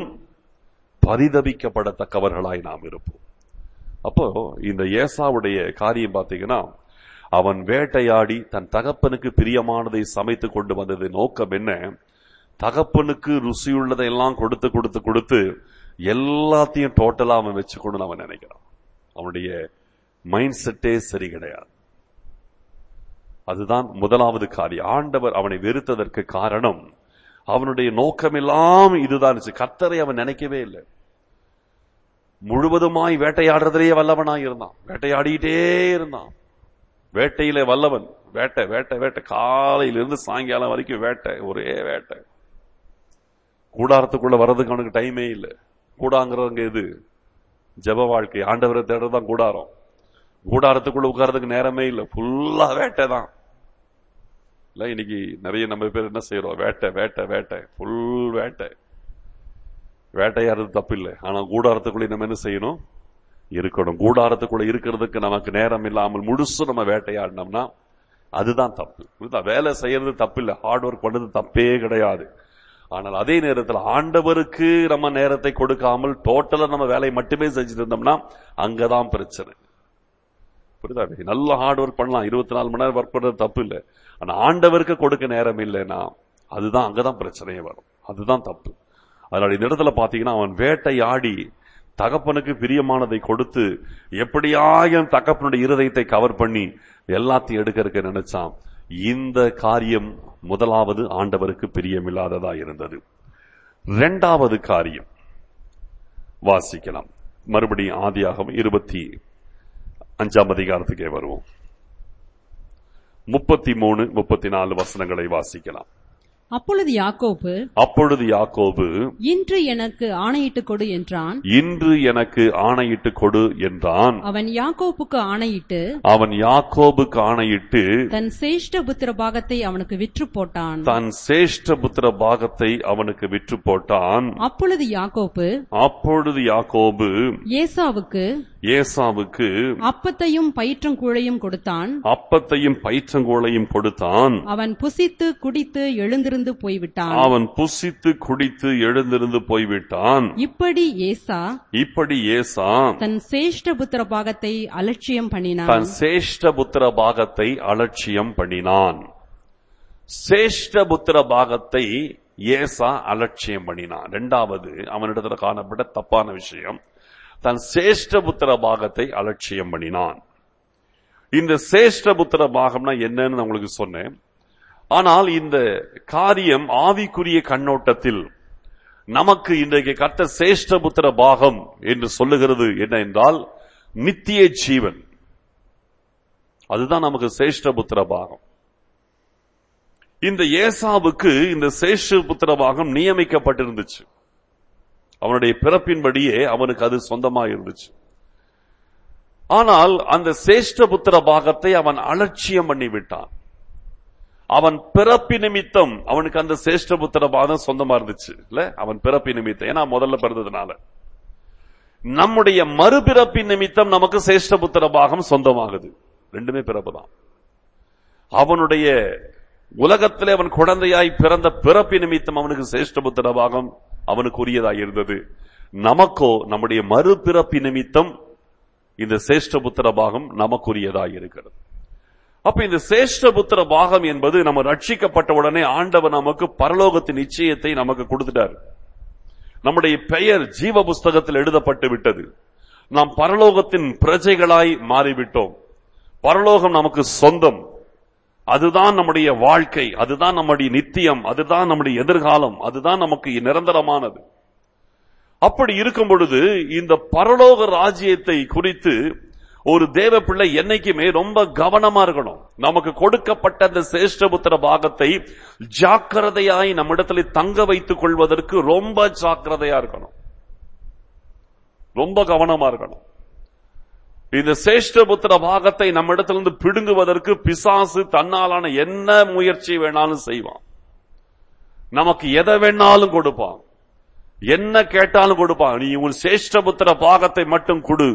Speaker 1: பரிதபிக்கப்படத்தக்கவர்களாய் நாம் இருப்போம் அப்போ இந்த ஏசாவுடைய காரியம் பார்த்தீங்கன்னா அவன் வேட்டையாடி தன் தகப்பனுக்கு பிரியமானதை சமைத்து கொண்டு வந்தது நோக்கம் என்ன தகப்பனுக்கு ருசியுள்ளதை எல்லாம் கொடுத்து கொடுத்து கொடுத்து எல்லாத்தையும் டோட்டலா அவன் வச்சுக்கொண்டு அவன் நினைக்கிறான் அவனுடைய மைண்ட் செட்டே சரி கிடையாது அதுதான் முதலாவது காரியம் ஆண்டவர் அவனை வெறுத்ததற்கு காரணம் அவனுடைய நோக்கமெல்லாம் இதுதான் இருந்துச்சு. கர்த்தரை அவன் நினைக்கவே இல்லை முழுவதுமாய் வேட்டையாடுறதிலேயே வல்லவனாய் இருந்தான் வேட்டையாடிட்டே இருந்தான் வேட்டையிலே வல்லவன் வேட்டை வேட்டை வேட்டை காலையிலிருந்து சாயங்காலம் வரைக்கும் வேட்டை ஒரே வேட்டை கூடாரத்துக்குள்ள வர்றதுக்கு அவனுக்கு டைமே இல்லை கூடாங்கிறவங்க எது ஜெப வாழ்க்கை ஆண்டவரை தேடுறதுதான் கூடாரம் கூடாரத்துக்குள்ள உட்கார்றதுக்கு நேரமே இல்லை ஃபுல்லா வேட்டை தான் இல்ல இன்னைக்கு நிறைய நம்ம பேர் என்ன செய்யறோம் வேட்டை வேட்டை வேட்டை ஃபுல் வேட்டை வேட்டையாடுறது தப்பு இல்லை ஆனா கூடாரத்துக்குள்ள நம்ம என்ன செய்யணும் இருக்கணும் கூடாரத்துக்குள்ள இருக்கிறதுக்கு நமக்கு நேரம் இல்லாமல் முழுசும் நம்ம வேட்டையாடினோம்னா அதுதான் தப்பு புரியுதா? வேலை செய்யறது தப்பு இல்லை ஹார்ட் ஒர்க் பண்றது தப்பே கிடையாது ஆனால் அதே நேரத்தில் ஆண்டவருக்கு நம்ம நேரத்தை கொடுக்காமல் டோட்டலா நம்ம வேலையை மட்டுமே செஞ்சுட்டு இருந்தோம்னா அங்கதான் பிரச்சனை புரியுதா நல்ல ஹார்ட் ஒர்க் பண்ணலாம் இருபத்தி நாலு மணி நேரம் ஒர்க் பண்றது தப்பு இல்லை ஆனா ஆண்டவருக்கு கொடுக்க நேரம் இல்லைன்னா அதுதான் அங்கதான் பிரச்சனையே வரும் அதுதான் தப்பு அதனால இந்த இடத்துல பாத்தீங்கன்னா அவன் வேட்டையாடி தகப்பனுக்கு பிரியமானதை கொடுத்து எப்படியாயும் தகப்பனுடைய இருதயத்தை கவர் பண்ணி எல்லாத்தையும் எடுக்கிறதுக்கு நினைச்சான் இந்த காரியம் முதலாவது ஆண்டவருக்கு பிரியமில்லாததா இருந்தது இரண்டாவது காரியம் வாசிக்கலாம் மறுபடியும் ஆதியாகவும் இருபத்தி அஞ்சாம் அதிகாரத்துக்கே வருவோம் முப்பத்தி மூணு முப்பத்தி நாலு வசனங்களை வாசிக்கலாம்
Speaker 2: அப்பொழுது யாக்கோப்பு
Speaker 1: அப்பொழுது யாக்கோபு
Speaker 2: இன்று எனக்கு ஆணையிட்டு கொடு என்றான்
Speaker 1: இன்று எனக்கு ஆணையிட்டு கொடு என்றான்
Speaker 2: அவன் யாக்கோப்புக்கு ஆணையிட்டு
Speaker 1: அவன் யாக்கோபுக்கு ஆணையிட்டு
Speaker 2: தன் சேஷ்ட புத்திர பாகத்தை அவனுக்கு விற்று போட்டான்
Speaker 1: தன் சேஷ்ட புத்திர பாகத்தை அவனுக்கு விற்று போட்டான்
Speaker 2: அப்பொழுது யாக்கோப்பு
Speaker 1: அப்பொழுது யாக்கோபு
Speaker 2: ஏசாவுக்கு
Speaker 1: ஏசாவுக்கு
Speaker 2: அப்பத்தையும் பயிற்றங்கூழையும் கொடுத்தான்
Speaker 1: அப்பத்தையும் பயிற்றங்கோளையும் கொடுத்தான்
Speaker 2: அவன் புசித்து குடித்து எழுந்திருந்து போய்விட்டான்
Speaker 1: அவன் புசித்து குடித்து எழுந்திருந்து போய்விட்டான்
Speaker 2: இப்படி ஏசா
Speaker 1: இப்படி ஏசா
Speaker 2: தன் சேஷ்ட புத்திர பாகத்தை அலட்சியம் பண்ணினான்
Speaker 1: தன் சேஷ்ட புத்திர பாகத்தை அலட்சியம் பண்ணினான் சேஷ்ட புத்திர பாகத்தை ஏசா அலட்சியம் பண்ணினான் இரண்டாவது அவனிடத்துல காணப்பட்ட தப்பான விஷயம் தன் சேஷ்ட புத்திர பாகத்தை அலட்சியம் பண்ணினான் இந்த சேஷ்ட புத்திர பாகம்னா என்னன்னு நான் உங்களுக்கு சொன்னேன் ஆனால் இந்த காரியம் ஆவிக்குரிய கண்ணோட்டத்தில் நமக்கு இன்றைக்கு கத்த சேஷ்ட புத்திர பாகம் என்று சொல்லுகிறது என்ன என்றால் நித்திய ஜீவன் அதுதான் நமக்கு சேஷ்ட புத்திர பாகம் இந்த ஏசாவுக்கு இந்த சேஷு புத்திரபாகம் நியமிக்கப்பட்டிருந்துச்சு அவனுடைய பிறப்பின்படியே அவனுக்கு அது சொந்தமா இருந்துச்சு ஆனால் அந்த சேஷ்ட புத்திர பாகத்தை அவன் அலட்சியம் பண்ணி விட்டான் அவன் பிறப்பி நிமித்தம் அவனுக்கு அந்த சேஷ்ட புத்திர பாகம் சொந்தமா இருந்துச்சு இல்ல அவன் பிறப்பி நிமித்தம் ஏன்னா முதல்ல பிறந்ததுனால நம்முடைய மறுபிறப்பின் நிமித்தம் நமக்கு சேஷ்ட புத்திர பாகம் சொந்தமாகுது ரெண்டுமே பிறப்பு தான் அவனுடைய உலகத்திலே அவன் குழந்தையாய் பிறந்த பிறப்பி நிமித்தம் அவனுக்கு சேஷ்ட புத்திர பாகம் அவனுக்கு உரியதாய் இருந்தது நமக்கோ நம்முடைய மறுபிறப்பி நிமித்தம் இந்த சேஷ்ட புத்திர பாகம் நமக்குரியதாய் இருக்கிறது அப்ப இந்த சேஷ்ட புத்திர பாகம் என்பது நம்ம ரட்சிக்கப்பட்ட உடனே ஆண்டவர் நமக்கு பரலோகத்தின் நிச்சயத்தை நமக்கு கொடுத்துட்டார் நம்முடைய பெயர் ஜீவ புஸ்தகத்தில் எழுதப்பட்டு விட்டது நாம் பரலோகத்தின் பிரஜைகளாய் மாறிவிட்டோம் பரலோகம் நமக்கு சொந்தம் அதுதான் நம்முடைய வாழ்க்கை அதுதான் நம்முடைய நித்தியம் அதுதான் நம்முடைய எதிர்காலம் அதுதான் நமக்கு நிரந்தரமானது அப்படி இருக்கும் பொழுது இந்த பரலோக ராஜ்யத்தை குறித்து ஒரு தேவ பிள்ளை என்னைக்குமே ரொம்ப கவனமா இருக்கணும் நமக்கு கொடுக்கப்பட்ட அந்த சேஷ்டபுத்திர பாகத்தை ஜாக்கிரதையாய் நம்மிடத்துல தங்க வைத்துக் கொள்வதற்கு ரொம்ப ஜாக்கிரதையா இருக்கணும் ரொம்ப கவனமா இருக்கணும் இந்த சேஷ்டபுத்திர பாகத்தை நம்மிடத்திலிருந்து பிடுங்குவதற்கு பிசாசு தன்னாலான என்ன முயற்சி வேணாலும் செய்வான் நமக்கு எதை வேணாலும் கொடுப்பான் என்ன கேட்டாலும் கொடுப்பான் நீ உன் சேஷ்டபுத்திர பாகத்தை மட்டும் கொடு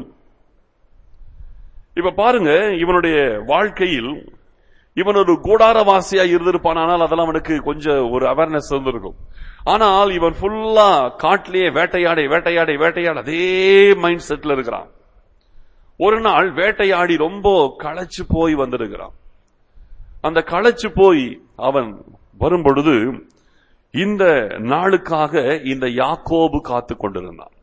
Speaker 1: இப்ப பாருங்க இவனுடைய வாழ்க்கையில் இவன் ஒரு கூடாரவாசியா இருந்திருப்பானால் அதெல்லாம் அவனுக்கு கொஞ்சம் ஒரு அவேர்னஸ் இருந்திருக்கும் ஆனால் இவன் ஃபுல்லா காட்டிலேயே வேட்டையாடி வேட்டையாடி வேட்டையாடி அதே மைண்ட் செட்ல இருக்கிறான் ஒரு நாள் வேட்டையாடி ரொம்ப களைச்சு போய் வந்திருக்கிறான் அந்த களைச்சு போய் அவன் வரும் பொழுது இந்த நாளுக்காக இந்த யாக்கோபு காத்து கொண்டிருந்தான்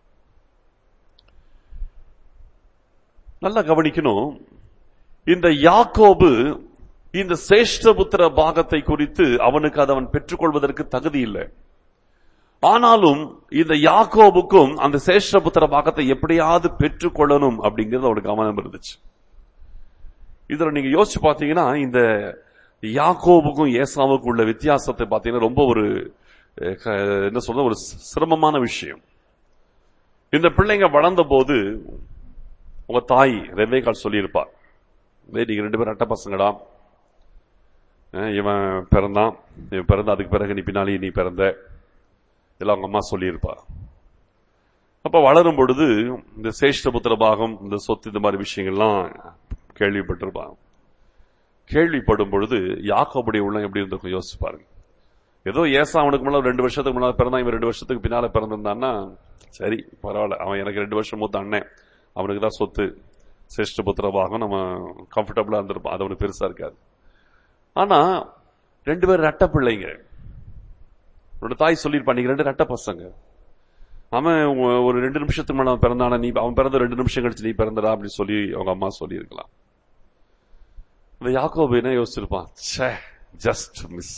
Speaker 1: நல்லா கவனிக்கணும் இந்த யாக்கோபு இந்த சேஷ்டபுத்திர பாகத்தை குறித்து அவனுக்கு அதை அவன் பெற்றுக்கொள்வதற்கு தகுதி இல்லை ஆனாலும் இந்த யாக்கோபுக்கும் அந்த சேஷ்டபுத்திர பாகத்தை எப்படியாவது பெற்றுக்கொள்ளணும் அப்படிங்கிறது அவனுக்கு கவனம் இருந்துச்சு இதுல நீங்க யோசிச்சு பாத்தீங்கன்னா இந்த யாக்கோபுக்கும் ஏசாவுக்கும் உள்ள வித்தியாசத்தை பாத்தீங்கன்னா ரொம்ப ஒரு அஹ், க- என்ன சொல்ற ஒரு சிரமமான விஷயம் இந்த பிள்ளைங்க வளர்ந்த போது உங்க தாய் ரெவேகால் சொல்லியிருப்பா "டேய், நீங்க ரெண்டு பேரும் அட்டை பசங்கடா அஹ், இவன் பிறந்தான் இவன் பிறந்த அதுக்கு பிறகு நீ பின்னாலே நீ பிறந்த இதெல்லாம் அவங்க அம்மா சொல்லியிருப்பா அப்ப வளரும் பொழுது இந்த சேஷ்டபுத்திர பாகம் இந்த சொத்து இந்த மாதிரி விஷயங்கள்லாம் கேள்விப்பட்டிருப்பான் கேள்விப்படும் பொழுது யாக்கோபுடைய உள்ளம் எப்படி இருந்திருக்கும் யோசிச்சு பாருங்க ஏதோ ஏசா அவனுக்கு முன்னால ரெண்டு வருஷத்துக்கு முன்னால பிறந்தான் இவன் ரெண்டு வருஷத்துக்கு பின்னால பிறந்திருந்தான்னா சரி பரவாயில்ல அவன் எனக்கு ரெண்டு வருஷம் மூத்த அண்ணன் அவனுக்கு தான் சொத்து சிரேஷ்ட புத்திரபாகம் நம்ம கம்ஃபர்டபுளா இருந்திருப்பான் அது அவனுக்கு பெருசா இருக்காது ஆனா ரெண்டு பேரும் ரெட்ட பிள்ளைங்க உன்னோட தாய் சொல்லியிருப்பான் நீங்க ரெண்டு ரெட்ட பசங்க அவன் ஒ- ஒரு ரெண்டு நிமிஷத்துக்கு முன்னாடி அவன் பிறந்தானா நீ அவன் பிறந்த ரெண்டு நிமிஷம் கழிச்சு நீ பிறந்தடா அப்படின்னு சொல்லி அவங்க அம்மா சொல்லியிருக்கலாம் இந்த யாக்கோபு என்ன யோசிச்சிருப்பான் ச்சே ஜஸ்ட் மிஸ்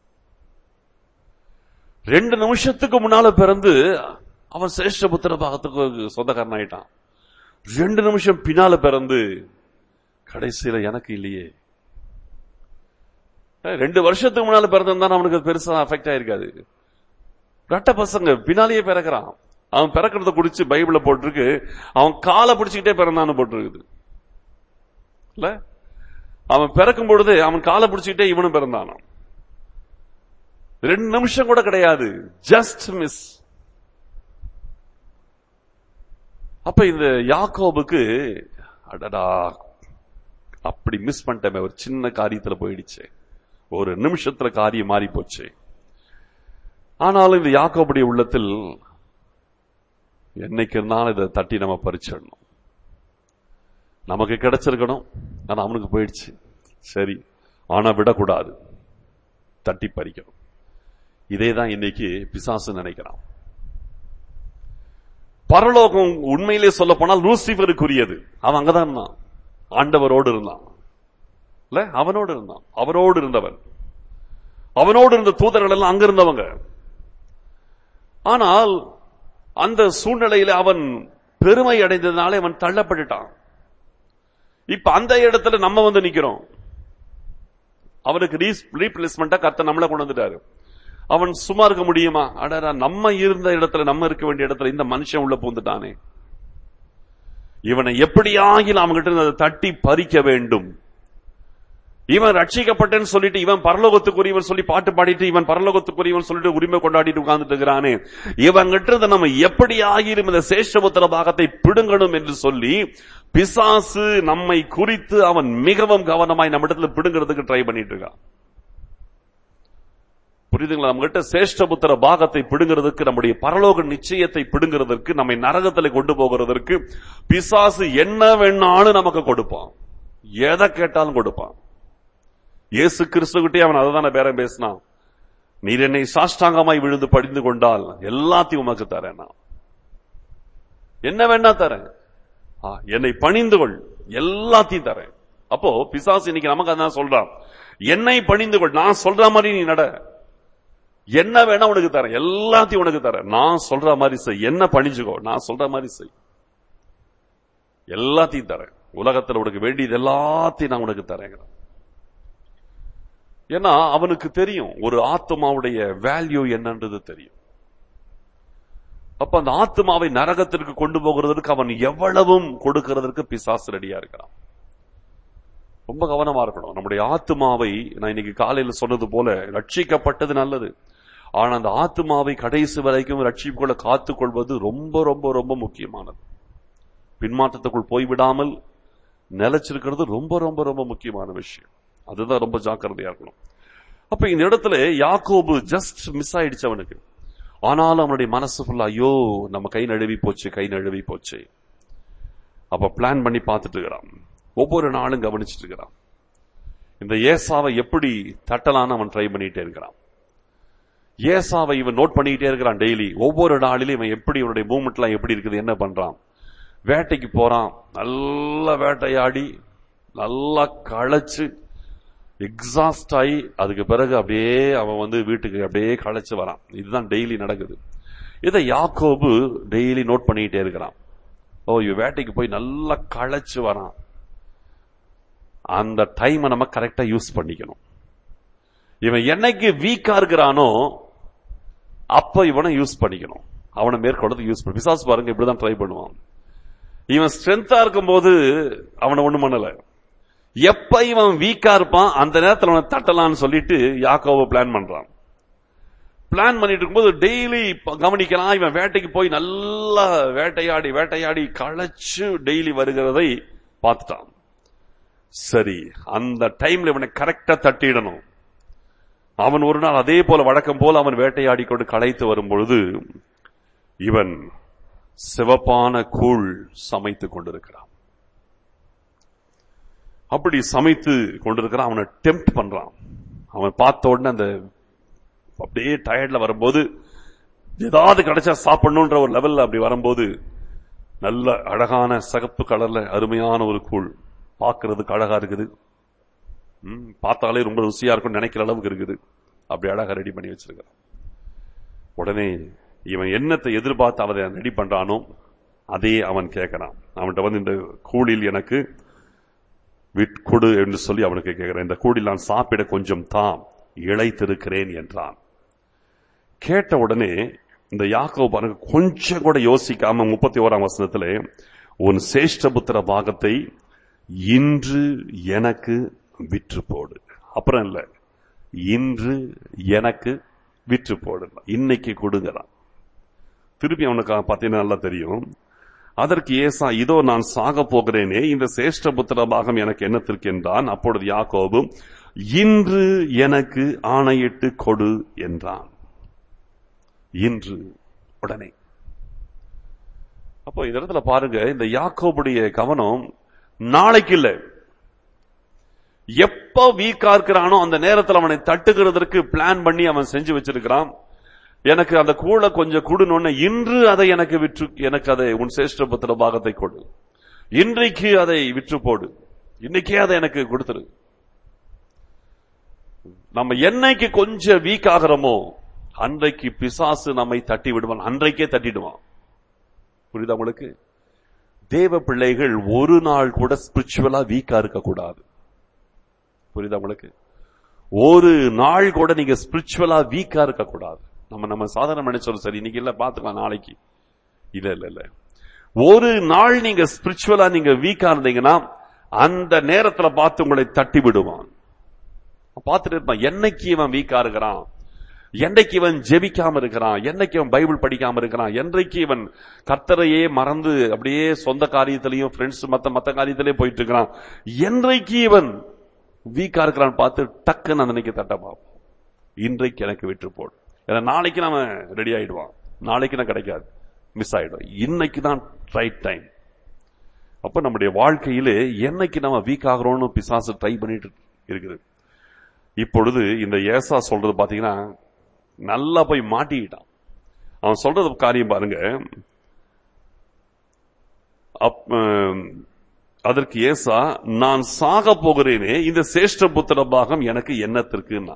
Speaker 1: ரெண்டு நிமிஷத்துக்கு முன்னால பிறந்து அவன் சிரேஷ்ட புத்திர பாகத்துக்கு சொந்தக்காரன் ஆயிட்டான் ரெண்டு நிமிஷம் பின்னால பிறந்து கடைசியில எனக்கு இல்லையே ஏய், ரெண்டு வருஷத்துக்கு முன்னால பிறந்திருந்தா அவனுக்கு அது பெருசா அஃபெக்ட் ஆயிருக்காது ரெட்ட பசங்க பின்னாலேயே பிறக்கிறான் அவன் பிறக்கிறத குறிச்சு பைபிள்ல போட்டிருக்கு அவன் காலை பிடிச்சுக்கிட்டே பிறந்தான்னு போட்டிருக்குது இல்ல அவன் பிறக்கும் பொழுது அவன் காலை பிடிச்சுக்கிட்டே இவனும் பிறந்தானாம் ரெண்டு நிமிஷம் கூட கிடையாது ஜஸ்ட் மிஸ் அப்ப இந்த யாக்கோபுக்கு அடடா அப்படி மிஸ் பண்ணிட்டமே ஒரு சின்ன காரியத்துல போயிடுச்சு ஒரு நிமிஷத்துல காரியம் மாறி போச்சு ஆனாலும் இந்த யாக்கோபுடைய உள்ளத்தில் என்னைக்கு இருந்தாலும் இதை தட்டி நம்ம பறிச்சிடணும் நமக்கு கிடைச்சிருக்கணும் ஆனா அவனுக்கு போயிடுச்சு சரி ஆனா விடக்கூடாது தட்டி பறிக்கணும் இதே தான் இன்னைக்கு பிசாசு நினைக்கிறான் பரலோகம் உண்மையிலே சொல்ல போனால் லூசிபருக்குரியது அவன் அங்கதான் இருந்தான் ஆண்டவரோடு இருந்தான் இல்ல அவனோடு இருந்தான் அவரோடு இருந்தவன் அவனோடு இருந்த தூதர்கள் எல்லாம் அங்க இருந்தவங்க ஆனால் அந்த சூழ்நிலையில அவன் பெருமை அடைந்ததுனாலே அவன் தள்ளப்பட்டுட்டான் இப்ப அந்த இடத்துல நம்ம வந்து நிக்கிறோம் அவனுக்கு ரீப்ளேஸ்மெண்டா கத்த நம்மள கொண்டு வந்துட்டாரு அவன் சும்மா இருக்க முடியுமா அடடா நம்ம இருந்த இடத்துல நம்ம இருக்க வேண்டிய இடத்துல இந்த மனுஷன் உள்ள பூந்துட்டானே இவனை எப்படியாகிலும் அவன்கிட்ட இருந்து அதை தட்டி பறிக்க வேண்டும் இவன் ரட்சிக்கப்பட்டேன்னு சொல்லிட்டு இவன் பரலோகத்துக்குரியவன் சொல்லி பாட்டு பாடிட்டு இவன் பரலோகத்துக்குரியவன் சொல்லிட்டு உரிமை கொண்டாடிட்டு உட்கார்ந்துட்டு இருக்கிறானே இவங்கிட்ட இருந்து நம்ம எப்படி ஆகிரும் இந்த சேஷபுத்திர பாகத்தை பிடுங்கணும் என்று சொல்லி பிசாசு நம்மை குறித்து அவன் மிகவும் கவனமாய் நம்ம இடத்துல பிடுங்கிறதுக்கு ட்ரை பண்ணிட்டு இருக்கான் புரியுதுங்களா நம்ம கிட்ட சேஷ்டபுத்திர பாகத்தை பிடுங்கிறதுக்கு நம்முடைய பரலோக நிச்சயத்தை பிடுங்கிறதற்கு நம்மை நரகத்தில் கொண்டு போகிறதற்கு பிசாசு என்ன வேணாலும் நமக்கு கொடுப்பான் எதை கேட்டாலும் கொடுப்பான் இயேசு கிறிஸ்துகிட்டே அவன் அதை பேரம் பேசினான் நீர் என்னை சாஷ்டாங்கமாய் விழுந்து படிந்து கொண்டால் எல்லாத்தையும் உமக்கு தரேன் நான் என்ன வேணா தரேன் ஆ, என்னை பணிந்து கொள் எல்லாத்தையும் தரேன் அப்போ பிசாசு இன்னைக்கு நமக்கு அதான் சொல்றான் என்னை பணிந்து கொள் நான் சொல்ற மாதிரி நீ நட என்ன வேணா உனக்கு தரேன் எல்லாத்தையும் உனக்கு தரேன் நான் சொல்ற மாதிரி செய் என்ன பணிஞ்சுக்கோ நான் சொல்ற மாதிரி செய் எல்லாத்தையும் தரேன் உலகத்துல உனக்கு வேண்டியது எல்லாத்தையும் நான் உனக்கு தரேங்கிறேன் ஏன்னா அவனுக்கு தெரியும் ஒரு ஆத்மாவுடைய வேல்யூ என்னன்றது தெரியும் அப்ப அந்த ஆத்மாவை நரகத்திற்கு கொண்டு போகிறதற்கு அவன் எவ்வளவும் கொடுக்கிறதற்கு பிசாசு ரெடியா இருக்கிறான் ரொம்ப கவனமா இருக்கணும் நம்முடைய ஆத்மாவை நான் இன்னைக்கு காலையில சொன்னது போல ரட்சிக்கப்பட்டது நல்லது ஆனா அந்த ஆத்மாவை கடைசி வரைக்கும் ரட்சிப்புகளை காத்துக் கொள்வது ரொம்ப ரொம்ப ரொம்ப முக்கியமானது பின்மாற்றத்துக்குள் போய்விடாமல் நிலைச்சிருக்கிறது ரொம்ப ரொம்ப ரொம்ப முக்கியமான விஷயம் அதுதான் ரொம்ப ஜாக்கிரதையா இருக்கணும் அப்ப இந்த இடத்துல யாக்கோபு ஜஸ்ட் மிஸ் ஆயிடுச்சு அவனுக்கு ஆனாலும் அவனுடைய மனசு ஃபுல்லா ஐயோ நம்ம கை நழுவி போச்சு கை நழுவி போச்சு அப்ப பிளான் பண்ணி பார்த்துட்டு இருக்கிறான் ஒவ்வொரு நாளும் கவனிச்சுட்டு இருக்கிறான் இந்த ஏசாவை எப்படி தட்டலான்னு அவன் ட்ரை பண்ணிட்டே இருக்கிறான் ஏசாவை இவன் நோட் பண்ணிக்கிட்டே இருக்கிறான் டெய்லி ஒவ்வொரு நாளிலும் இவன் எப்படி இவனுடைய மூவ்மெண்ட்லாம் எப்படி இருக்குது என்ன பண்றான் வேட்டைக்கு போறான் நல்லா வேட்டையாடி நல்லா களைச்சு எக்ஸாஸ்ட் ஆகி அதுக்கு பிறகு அப்படியே அவன் வந்து வீட்டுக்கு அப்படியே களைச்சு வரான் இதுதான் டெய்லி நடக்குது இதை யாக்கோபு டெய்லி நோட் பண்ணிக்கிட்டே இருக்கிறான் ஓ இவன் வேட்டைக்கு போய் நல்லா களைச்சு வரான் அந்த டைமை நம்ம கரெக்டா யூஸ் பண்ணிக்கணும் இவன் என்னைக்கு வீக்கா இருக்கிறானோ அப்ப இவனை யூஸ் பண்ணிக்கணும் அவனை மேற்கொள்ளது யூஸ் பண்ணி பிசாசு பாருங்க இப்படிதான் ட்ரை பண்ணுவான் இவன் ஸ்ட்ரென்த்தா இருக்கும்போது அவனை ஒண்ணும் பண்ணல எப்ப இவன் வீக்கா இருப்பான் அந்த நேரத்துல அவனை தட்டலாம்னு சொல்லிட்டு யாக்கோவை பிளான் பண்றான் பிளான் பண்ணிட்டு இருக்கும்போது டெய்லி கவனிக்கலாம் இவன் வேட்டைக்கு போய் நல்லா வேட்டையாடி வேட்டையாடி களைச்சு டெய்லி வருகிறதை பார்த்துட்டான் சரி அந்த டைம்ல இவனை கரெக்டா தட்டிடணும் அவன் ஒரு நாள் அதே போல வழக்கம் போல அவன் வேட்டையாடி கொண்டு களைத்து வரும் பொழுது இவன் சிவப்பான கூழ் சமைத்துக் கொண்டிருக்கிறான் அப்படி சமைத்து கொண்டிருக்கிறான் அவனை டெம்ப்ட் பண்றான் அவன் பார்த்த உடனே அந்த அப்படியே டயர்ட்ல வரும்போது ஏதாவது கிடைச்சா சாப்பிடணுன்ற ஒரு லெவல்ல அப்படி வரும்போது நல்ல அழகான சகப்பு கலர்ல அருமையான ஒரு கூழ் பார்க்கிறதுக்கு அழகா இருக்குது ம், பார்த்தாலே ரொம்ப ருசியா இருக்கும் நினைக்கிற அளவுக்கு இருக்குது அப்படி அழகா ரெடி பண்ணி வச்சிருக்கிறான் உடனே இவன் என்னத்தை எதிர்பார்த்து அவன் ரெடி பண்றானோ அதே அவன் கேட்கிறான் அவன்கிட்ட வந்து இந்த கூழில் எனக்கு விற்கொடு என்று சொல்லி அவனுக்கு கேட்கிறேன் இந்த கூழில் நான் சாப்பிட கொஞ்சம் தாம் இழைத்திருக்கிறேன் என்றான் கேட்ட உடனே இந்த யாக்கோ பாருங்க கொஞ்சம் கூட யோசிக்காம முப்பத்தி ஓராம் வசனத்திலே உன் சேஷ்டபுத்திர பாகத்தை இன்று எனக்கு விற்று போடு அப்புறம் இல்ல இன்று எனக்கு விற்று போடு இன்னைக்கு கொடுங்கறான் திருப்பி அவனுக்கு பார்த்தீங்கன்னா நல்லா தெரியும் அதற்கு ஏசா இதோ நான் சாக போகிறேனே இந்த சேஷ்டபுத்திர பாகம் எனக்கு என்னத்திற்கு என்றான் அப்பொழுது யாக்கோபு இன்று எனக்கு ஆணையிட்டு கொடு என்றான் இன்று உடனே அப்போ இந்த இடத்துல பாருங்க இந்த யாக்கோபுடைய கவனம் நாளைக்கு இல்ல எப்ப வீக்கா இருக்கிறானோ அந்த நேரத்தில் அவனை தட்டுகிறதற்கு பிளான் பண்ணி அவன் செஞ்சு வச்சிருக்கிறான் எனக்கு அந்த கூழ கொஞ்சம் குடுனோன்னு இன்று அதை எனக்கு விற்று எனக்கு அதை உன் சேஷ்டபுத்திர பாகத்தை கொடு இன்றைக்கு அதை விற்று போடு இன்னைக்கே அதை எனக்கு கொடுத்துரு நம்ம என்னைக்கு கொஞ்சம் வீக் ஆகிறோமோ அன்றைக்கு பிசாசு நம்மை தட்டி விடுவான் அன்றைக்கே தட்டிடுவான் புரியுதா உங்களுக்கு தேவ பிள்ளைகள் ஒரு நாள் கூட ஸ்பிரிச்சுவலா வீக்கா இருக்கக்கூடாது புரியுதா உங்களுக்கு ஒரு நாள் கூட நீங்க ஸ்பிரிச்சுவலா வீக்கா இருக்க கூடாது நம்ம நம்ம சாதாரண மனுஷன் சரி இன்னைக்கு இல்ல பாத்துக்கலாம் நாளைக்கு இல்ல இல்ல இல்ல ஒரு நாள் நீங்க ஸ்பிரிச்சுவலா நீங்க வீக்கா இருந்தீங்கன்னா அந்த நேரத்துல பார்த்து உங்களை தட்டி விடுவான் பார்த்துட்டு இருப்பான் என்னைக்கு இவன் வீக்கா இருக்கிறான் என்னைக்கு இவன் ஜெபிக்காம இருக்கிறான் என்னைக்கு இவன் பைபிள் படிக்காம இருக்கிறான் என்றைக்கு இவன் கர்த்தரையே மறந்து அப்படியே சொந்த காரியத்திலையும் ஃப்ரெண்ட்ஸ் மத்த மத்த காரியத்திலேயே போயிட்டு இருக்கிறான் என்றைக்கு இவன் வீக்கா இருக்கிறான் பார்த்து டக்குன்னு அந்த அன்னைக்கு தட்ட பார்ப்போம் இன்றைக்கு எனக்கு விட்டு போடு ஏன்னா நாளைக்கு நாம ரெடி ஆயிடுவான் நாளைக்கு நான் கிடைக்காது மிஸ் ஆயிடும் இன்னைக்கு தான் ரைட் டைம் அப்ப நம்முடைய வாழ்க்கையிலே என்னைக்கு நம்ம வீக் ஆகிறோம்னு பிசாசு ட்ரை பண்ணிட்டு இருக்குது இப்பொழுது இந்த ஏசா சொல்றது பாத்தீங்கன்னா நல்லா போய் மாட்டிக்கிட்டான் அவன் சொல்றது காரியம் பாருங்க அப்- ஆம், அதற்கு ஏசா நான் சாக போகிறேனே இந்த சேஷ்ட புத்திர பாகம் எனக்கு என்னத்திற்குன்னா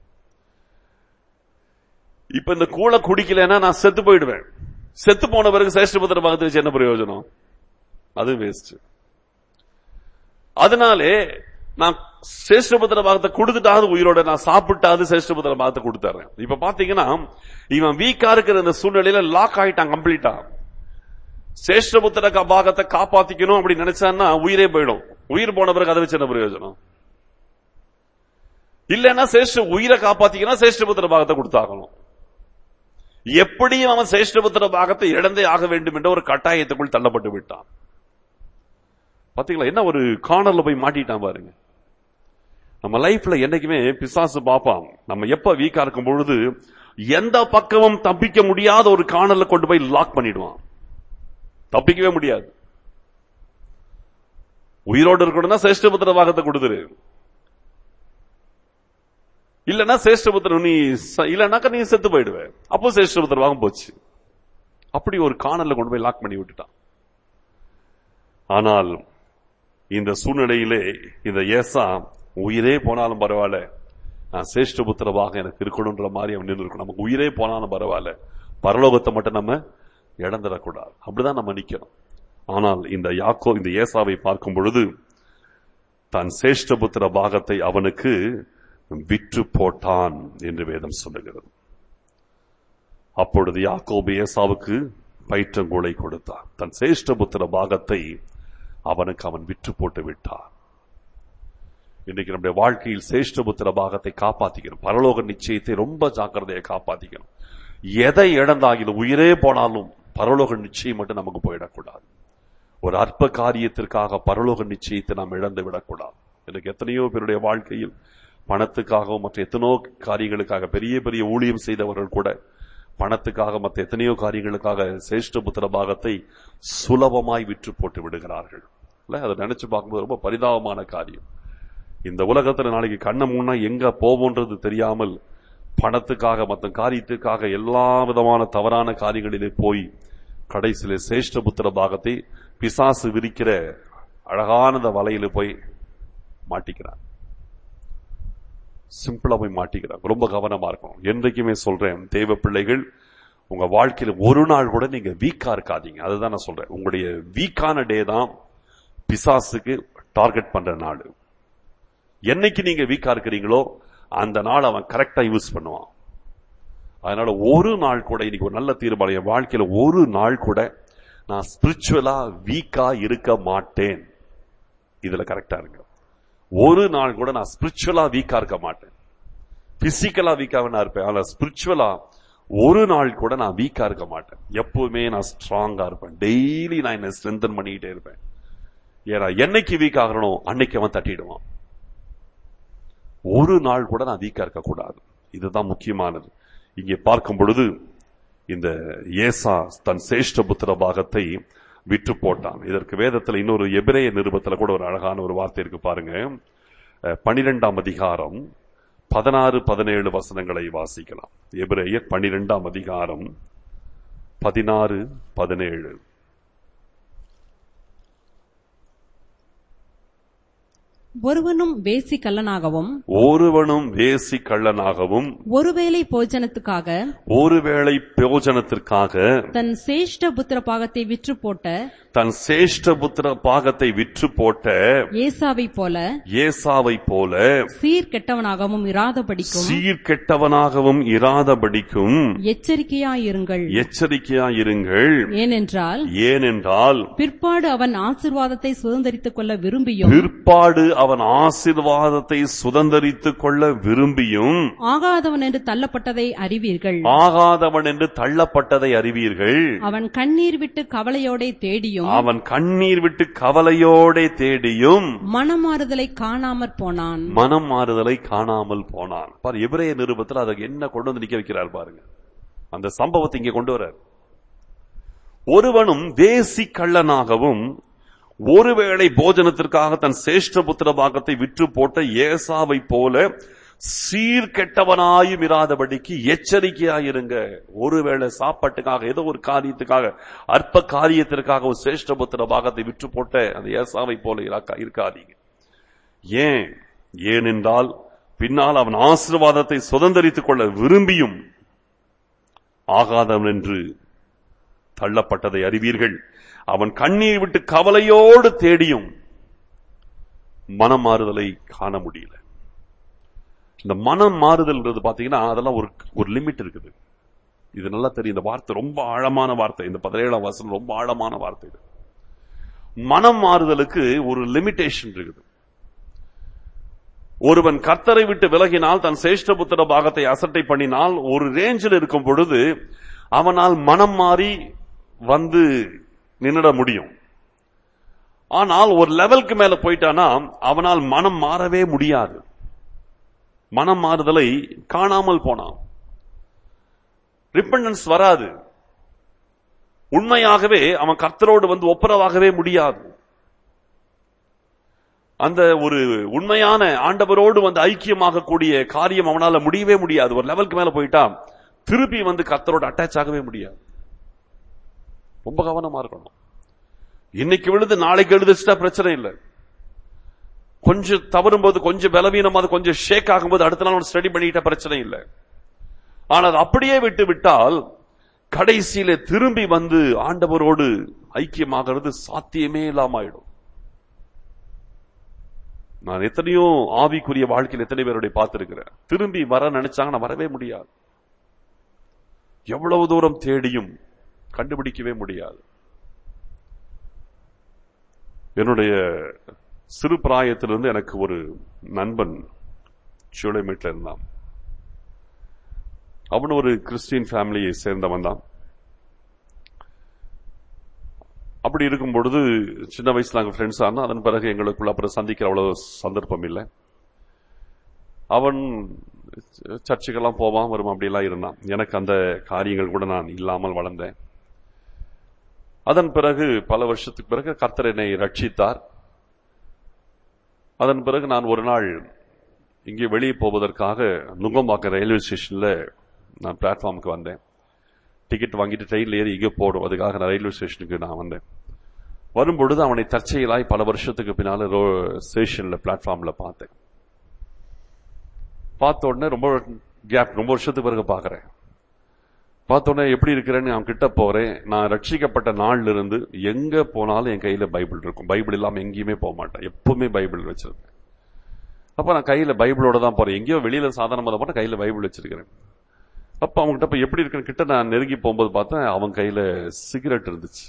Speaker 1: இப்ப இந்த கூளை குடிக்கலைன்னா நான் செத்து போயிடுவேன் செத்து போன பிறகு சேஷ்ட புத்திர பாகத்தை வச்சு என்ன பிரயோஜனம் அது வேஸ்ட் அதனாலே நான் சேஷ்டபுத்திர பாகத்தை கொடுத்துட்டாவது உயிரோட நான் சாப்பிட்டாவது சேஷ்டபுத்திர பாகத்தை கொடுத்துறேன் இப்ப பாத்தீங்கன்னா இவன் வீக்கா இருக்கிற இந்த சூழ்நிலையில லாக் ஆயிட்டான் கம்ப்ளீட்டா சேஷ்டபுத்திர க- பாகத்தை காப்பாத்திக்கணும் அப்படி நினைச்சான்னா உயிரே போயிடும் உயிர் போன பிறகு அதை வச்சு என்ன பிரயோஜனம் இல்லைன்னா சேஷ்ட உயிரை காப்பாத்திக்கணும் சேஷ்டபுத்திர பாகத்தை கொடுத்தாகணும் எப்படியும் அவன் சேஷ்டபுத்திர பாகத்தை இழந்தே ஆக வேண்டும் என்ற ஒரு கட்டாயத்துக்குள் தள்ளப்பட்டு விட்டான் பாத்தீங்களா என்ன ஒரு கார்னர்ல போய் மாட்டிட்டான் பாருங்க நம்ம லைஃப்ல என்னைக்குமே பிசாசு பார்ப்பான் நம்ம எப்ப வீக்கா இருக்கும் பொழுது எந்த பக்கமும் தப்பிக்க முடியாத ஒரு கார்னர்ல கொண்டு போய் லாக் பண்ணிடுவான் தப்பிக்கவே முடியாது உயிரோடு இருக்கணும்னா சேஷ்டபுத்திர பாகத்தை கொடுத்துரு இல்லன்னா சேஷ்டபுத்திரம் நீ ச- இல்லன்னாக்கா நீ செத்து போயிடுவ அப்போ சேஷ்டபுத்திர பாகம் போச்சு அப்படி ஒரு கார்னர்ல கொண்டு போய் லாக் பண்ணி விட்டுட்டான் ஆனால் இந்த சூழ்நிலையிலே இந்த ஏசா உயிரே போனாலும் பரவாயில்ல நான் சேஷ்ட புத்திரவாக எனக்கு இருக்கணும்ன்ற மாதிரி அவன் நின்று இருக்கணும் நமக்கு உயிரே போனாலும் பரவாயில்ல பரலோகத்தை மட்டும் நம்ம இழந்துடக்கூடாது அப்படிதான் நம்ம நிக்கணும் ஆனால் இந்த யாக்கோ இந்த ஏசாவை பார்க்கும் பொழுது தன் சேஷ்டபுத்திர பாகத்தை அவனுக்கு விற்று போட்டான் என்று வேதம் சொல்லுகிறது அப்பொழுது யாக்கோபு ஏசாவுக்கு பயிற்றங்கூளை கொடுத்தான் தன் சேஷ்டபுத்திர பாகத்தை அவனுக்கு அவன் விற்று போட்டு விட்டான் இன்னைக்கு நம்முடைய வாழ்க்கையில் சேஷ்டபுத்திர பாகத்தை காப்பாத்திக்கணும் பரலோக நிச்சயத்தை ரொம்ப ஜாக்கிரதையை காப்பாத்திக்கணும் எதை இழந்தாகிலும் உயிரே போனாலும் பரலோக நிச்சயம் மட்டும் நமக்கு போயிடக்கூடாது ஒரு அற்ப காரியத்திற்காக பரலோக நிச்சயத்தை நாம் இழந்து விடக்கூடாது எனக்கு எத்தனையோ பேருடைய வாழ்க்கையில் பணத்துக்காகவும் மற்ற எத்தனையோ காரியங்களுக்காக பெரிய பெரிய ஊழியம் செய்தவர்கள் கூட பணத்துக்காக மற்ற எத்தனையோ காரியங்களுக்காக சேஷ்டபுத்திர பாகத்தை சுலபமாய் விற்று போட்டு விடுகிறார்கள் இல்ல அதை நினைச்சு பார்க்கும்போது ரொம்ப பரிதாபமான காரியம் இந்த உலகத்துல நாளைக்கு கண்ண முன்னா எங்க போவோன்றது தெரியாமல் பணத்துக்காக மற்ற காரியத்துக்காக எல்லா விதமான தவறான காரியங்களிலே போய் கடைசியில சேஷ்டபுத்திர பாகத்தை பிசாசு விரிக்கிற அழகான அந்த வலையில போய் மாட்டிக்கிறான் சிம்பிளா போய் மாட்டிக்கிறாங்க ரொம்ப கவனமா இருக்கணும் என்றைக்குமே சொல்றேன் தேவ பிள்ளைகள் உங்க வாழ்க்கையில ஒரு நாள் கூட நீங்க வீக்கா இருக்காதீங்க அதுதான் நான் சொல்றேன் உங்களுடைய வீக்கான டே தான் பிசாசுக்கு டார்கெட் பண்ற நாள் என்னைக்கு நீங்க வீக்கா இருக்கிறீங்களோ அந்த நாள் அவன் கரெக்டா யூஸ் பண்ணுவான் அதனால ஒரு நாள் கூட இன்னைக்கு ஒரு நல்ல தீர்மானம் என் வாழ்க்கையில ஒரு நாள் கூட நான் ஸ்பிரிச்சுவலா வீக்கா இருக்க மாட்டேன் இதுல கரெக்டா இருங்க ஒரு நாள் கூட நான் ஸ்பிரிச்சுவலா வீக்கா இருக்க மாட்டேன் பிசிக்கலா வீக்கா வேணா இருப்பேன் ஆனா ஸ்பிரிச்சுவலா ஒரு நாள் கூட நான் வீக்கா இருக்க மாட்டேன் எப்பவுமே நான் ஸ்ட்ராங்கா இருப்பேன் டெய்லி நான் என்ன ஸ்ட்ரென்தன் பண்ணிக்கிட்டே இருப்பேன் ஏன்னா என்னைக்கு வீக் ஆகிறனோ அன்னைக்கு அவன் தட்டிடுவான் ஒரு நாள் கூட நான் வீக்கா இருக்க கூடாது இதுதான் முக்கியமானது இங்கே பார்க்கும் பொழுது இந்த ஏசா தன் சேஷ்ட புத்திர பாகத்தை விற்று போட்டான் இதற்கு வேதத்துல இன்னொரு எபிரேய நிருபத்துல கூட ஒரு அழகான ஒரு வார்த்தை இருக்கு பாருங்க அஹ், பனிரெண்டாம் அதிகாரம் பதினாறு பதினேழு வசனங்களை வாசிக்கலாம் எபிரேயர் பனிரெண்டாம் அதிகாரம் பதினாறு பதினேழு
Speaker 2: ஒருவனும் வேசி கள்ளனாகவும்
Speaker 1: ஒருவனும் வேசி கள்ளனாகவும்
Speaker 2: ஒருவேளை போஜனத்துக்காக
Speaker 1: ஒருவேளை பிரயோஜனத்திற்காக
Speaker 2: தன் சேஷ்ட புத்திர பாகத்தை விற்று போட்ட
Speaker 1: தன் சேஷ்டபுத்திர பாகத்தை விற்று போட்ட
Speaker 2: ஏசாவை போல
Speaker 1: ஏசாவை போல
Speaker 2: சீர்கெட்டவனாகவும் இராதபடிக்கும்
Speaker 1: சீர்கெட்டவனாகவும் இராதபடிக்கும்
Speaker 2: எச்சரிக்கையாயிருங்கள்
Speaker 1: எச்சரிக்கையாயிருங்கள்
Speaker 2: ஏனென்றால்
Speaker 1: ஏனென்றால்
Speaker 2: பிற்பாடு அவன் ஆசீர்வாதத்தை சுதந்தரித்துக் கொள்ள விரும்பியும்
Speaker 1: பிற்பாடு அவன் ஆசீர்வாதத்தை சுதந்தரித்துக் கொள்ள விரும்பியும்
Speaker 2: ஆகாதவன் என்று தள்ளப்பட்டதை அறிவீர்கள்
Speaker 1: ஆகாதவன் என்று தள்ளப்பட்டதை அறிவீர்கள்
Speaker 2: அவன் கண்ணீர் விட்டு கவலையோடே தேடியும்
Speaker 1: அவன் கண்ணீர் விட்டு கவலையோடே தேடியும்
Speaker 2: மனமாறுதலை காணாமற் போனான்
Speaker 1: மனம் மாறுதலை காணாமல் போனான் பாரு எபிரேய நிருபத்தில் அதை என்ன கொண்டு வந்து நிக்க வைக்கிறார் பாருங்க அந்த சம்பவத்தை இங்க கொண்டு வர்றார் ஒருவனும் வேசி கள்ளனாகவும் ஒருவேளை போஜனத்திற்காக தன் சேஷ்டபுத்திர பாகத்தை விற்று போட்ட ஏசாவை போல சீர்கெட்டவனாயும் இராதபடிக்கு எச்சரிக்கையாயிருங்க ஒருவேளை சாப்பாட்டுக்காக ஏதோ ஒரு காரியத்துக்காக அற்ப காரியத்திற்காக ஒரு சேஷ்டபுத்திர பாகத்தை விற்று போட்ட அந்த ஏசாவை போல இராக்கா- இருக்காதீங்க ஏன் ஏனென்றால் பின்னால் அவன் ஆசீர்வாதத்தை சுதந்தரித்துக் கொள்ள விரும்பியும் ஆகாதவன் என்று தள்ளப்பட்டதை அறிவீர்கள் அவன் கண்ணீர் விட்டு கவலையோடு தேடியும் மனம் மாறுதலை காண முடியல இந்த மனம் மாறுதல்ன்றது பாத்தீங்கன்னா அதெல்லாம் ஒரு ஒரு லிமிட் இருக்குது இது நல்லா தெரியும் இந்த வார்த்தை ரொம்ப ஆழமான வார்த்தை இந்த பதினேழாம் வசனம் ரொம்ப ஆழமான வார்த்தை இது மனம் மாறுதலுக்கு ஒரு லிமிட்டேஷன் இருக்குது ஒருவன் கர்த்தரை விட்டு விலகினால் தன் சேஷ்டபுத்திர பாகத்தை அசட்டை பண்ணினால் ஒரு ரேஞ்சில் இருக்கும் பொழுது அவனால் மனம் மாறி வந்து நின்னுட முடியும் ஆனால் ஒரு லெவலுக்கு மேல போயிட்டானா அவனால் மனம் மாறவே முடியாது மனம் மாறுதலை காணாமல் போனான் ரிப்பண்டன்ஸ் வராது உண்மையாகவே அவன் கர்த்தரோடு வந்து ஒப்புரவாகவே முடியாது அந்த ஒரு உண்மையான ஆண்டவரோடு வந்து ஐக்கியமாக கூடிய காரியம் அவனால முடியவே முடியாது ஒரு லெவலுக்கு மேல போயிட்டா திருப்பி வந்து கர்த்தரோட அட்டாச் ஆகவே முடியாது ரொம்ப கவனமா இருக்கணும் இன்னைக்கு விழுது நாளைக்கு எழுதிச்சுட்டா பிரச்சனை இல்லை கொஞ்சம் தவறும்போது கொஞ்சம் பலவீனமா அது கொஞ்சம் ஷேக் ஆகும்போது அடுத்த நாள் ஸ்டடி பண்ணிக்கிட்ட பிரச்சனை இல்லை ஆனால் அது அப்படியே விட்டு விட்டால் கடைசியில திரும்பி வந்து ஆண்டவரோடு ஐக்கியமாகிறது சாத்தியமே இல்லாம ஆயிடும் நான் எத்தனையோ ஆவிக்குரிய வாழ்க்கையில் எத்தனை பேருடைய பார்த்திருக்கிறேன் திரும்பி வர நினைச்சாங்கன்னா வரவே முடியாது எவ்வளவு தூரம் தேடியும் கண்டுபிடிக்கவே முடியாது என்னுடைய சிறு பிராயத்திலிருந்து எனக்கு ஒரு நண்பன் சூளைமேட்டில் இருந்தான் அவன் ஒரு கிறிஸ்டியன் ஃபேமிலியை சேர்ந்தவன் தான் அப்படி இருக்கும் பொழுது சின்ன வயசுல நாங்கள் ஃப்ரெண்ட்ஸ் ஆனா அதன் பிறகு எங்களுக்குள்ள அப்புறம் சந்திக்கிற அவ்வளவு சந்தர்ப்பம் இல்லை அவன் சர்ச்சுக்கெல்லாம் போவான் வரும் அப்படியெல்லாம் இருந்தான் எனக்கு அந்த காரியங்கள் கூட நான் இல்லாமல் வளர்ந்தேன் அதன் பிறகு பல வருஷத்துக்கு பிறகு கர்த்தர் என்னை ரட்சித்தார் அதன் பிறகு நான் ஒரு நாள் இங்கே வெளியே போவதற்காக நுங்கம்பாக்கம் ரயில்வே ஸ்டேஷன்ல நான் பிளாட்ஃபார்முக்கு வந்தேன் டிக்கெட் வாங்கிட்டு ட்ரெயின்ல ஏறி இங்கே போடும் அதுக்காக நான் ரயில்வே ஸ்டேஷனுக்கு நான் வந்தேன் வரும்பொழுது அவனை தற்செயலாய் பல வருஷத்துக்கு பின்னால ரோ ஸ்டேஷன்ல பிளாட்ஃபார்ம்ல பார்த்தேன் பார்த்த உடனே ரொம்ப கேப் ரொம்ப வருஷத்துக்கு பிறகு பார்க்கறேன் பார்த்த உடனே எப்படி இருக்கிறேன்னு அவன் கிட்ட போறேன் நான் ரட்சிக்கப்பட்ட நாள்ல இருந்து எங்க போனாலும் என் கையில பைபிள் இருக்கும் பைபிள் இல்லாம எங்கேயுமே போக மாட்டேன் எப்பவுமே பைபிள் வச்சிருப்பேன் அப்ப நான் கையில பைபிளோட தான் போறேன் எங்கேயோ வெளியில சாதாரணமாக போட்டு கையில பைபிள் வச்சிருக்கிறேன் அப்ப அவங்ககிட்ட இப்ப எப்படி இருக்குன்னு கிட்ட நான் நெருங்கி போகும்போது பார்த்தேன் அவன் கையில சிகரெட் இருந்துச்சு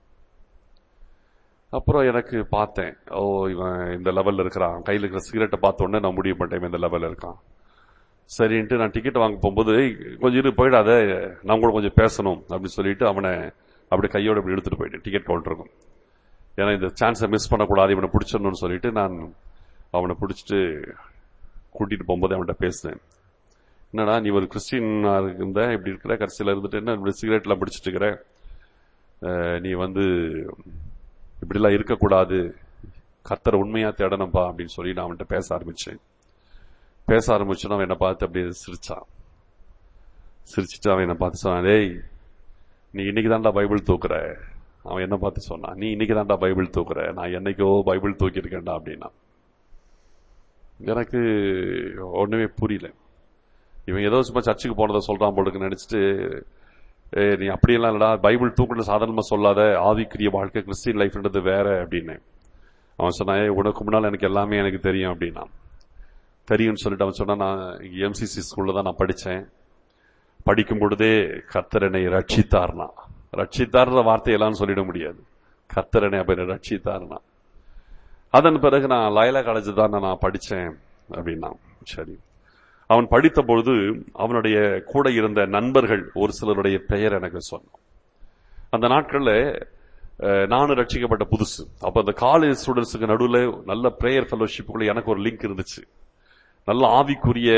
Speaker 1: அப்புறம் எனக்கு பார்த்தேன் ஓ இவன் இந்த லெவல்ல இருக்கிறான் கையில இருக்கிற சிகரெட்டை பார்த்த உடனே நான் முடிவு பண்ணிட்டேன் இவன் இந்த லெவல்ல இருக்கான் சரின்ட்டு நான் டிக்கெட் வாங்க போகும்போது "ஏய், கொஞ்சம் இரு போயிடாத நான் கூட கொஞ்சம் பேசணும் அப்படின்னு சொல்லிட்டு அவனை அப்படி கையோட இப்படி எடுத்துட்டு போயிட்டேன் டிக்கெட் கவுண்டருக்கும் ஏன்னா இந்த சான்ஸை மிஸ் பண்ணக்கூடாது இவனை பிடிச்சிடணும்னு சொல்லிட்டு நான் அவனை பிடிச்சிட்டு கூட்டிட்டு போகும்போது அவன்கிட்ட பேசினேன் என்னடா நீ ஒரு கிறிஸ்டினா இருந்த இப்படி இருக்கிற கடைசியில் இருந்துட்டு என்ன இப்படி சிகரெட்லாம் பிடிச்சிட்டு இருக்கிற அஹ், நீ வந்து இப்படிலாம் இருக்கக்கூடாது கர்த்தரை உண்மையா தேடணும்பா அப்படின்னு சொல்லி நான் அவன்கிட்ட பேச ஆரம்பிச்சேன் பேச ஆரம்பிச்சோன்னு அவன் என்னை பார்த்து அப்படியே சிரிச்சான் சிரிச்சிட்டு அவன் என்னை பார்த்து சொன்னான் டேய் நீ இன்னைக்கு தான்டா பைபிள் தூக்குற அவன் என்ன பார்த்து சொன்னான் நீ இன்னைக்கு தான்டா பைபிள் தூக்குற நான் என்னைக்கோ பைபிள் தூக்கியிருக்கேன்டா அப்படின்னா எனக்கு ஒண்ணுமே புரியல இவன் ஏதோ சும்மா சர்ச்சுக்கு போனதை சொல்றான் போலுக்கு நினைச்சிட்டு ஏய், நீ அப்படியெல்லாம் இல்லடா பைபிள் தூக்குன்னு சாதாரணமா சொல்லாத ஆவிக்குரிய வாழ்க்கை கிறிஸ்டின் லைஃப்ன்றது வேற அப்படின்னு அவன் சொன்னான் "ஏய், உனக்கு முன்னால் எனக்கு எல்லாமே எனக்கு தெரியும் அப்படின்னா தெரியும்னு சொல்லிட்டு அவன் சொன்னா நான் எம்சிசி ஸ்கூல்ல தான் நான் படிச்சேன் படிக்கும் பொழுதே கர்த்தரனை ரட்சித்தார்னா ரட்சித்தார்ன்ற வார்த்தையெல்லாம் சொல்லிட முடியாது கர்த்தரனை அப்ப என்னை ரட்சித்தார்னா அதன் பிறகு நான் லயலா காலேஜ் தான் நான் படிச்சேன் அப்படின்னா சரி அவன் படித்த பொழுது அவனுடைய கூட இருந்த நண்பர்கள் ஒரு சிலருடைய பெயர் எனக்கு சொன்னான் அந்த நாட்கள்ல அஹ், நானும் ரட்சிக்கப்பட்ட புதுசு அப்ப அந்த காலேஜ் ஸ்டூடெண்ட்ஸுக்கு நடுவுல நல்ல பிரேயர் ஃபெலோஷிப்புக்குள்ள எனக்கு ஒரு லிங்க் இருந்துச்சு நல்ல ஆவிக்குரிய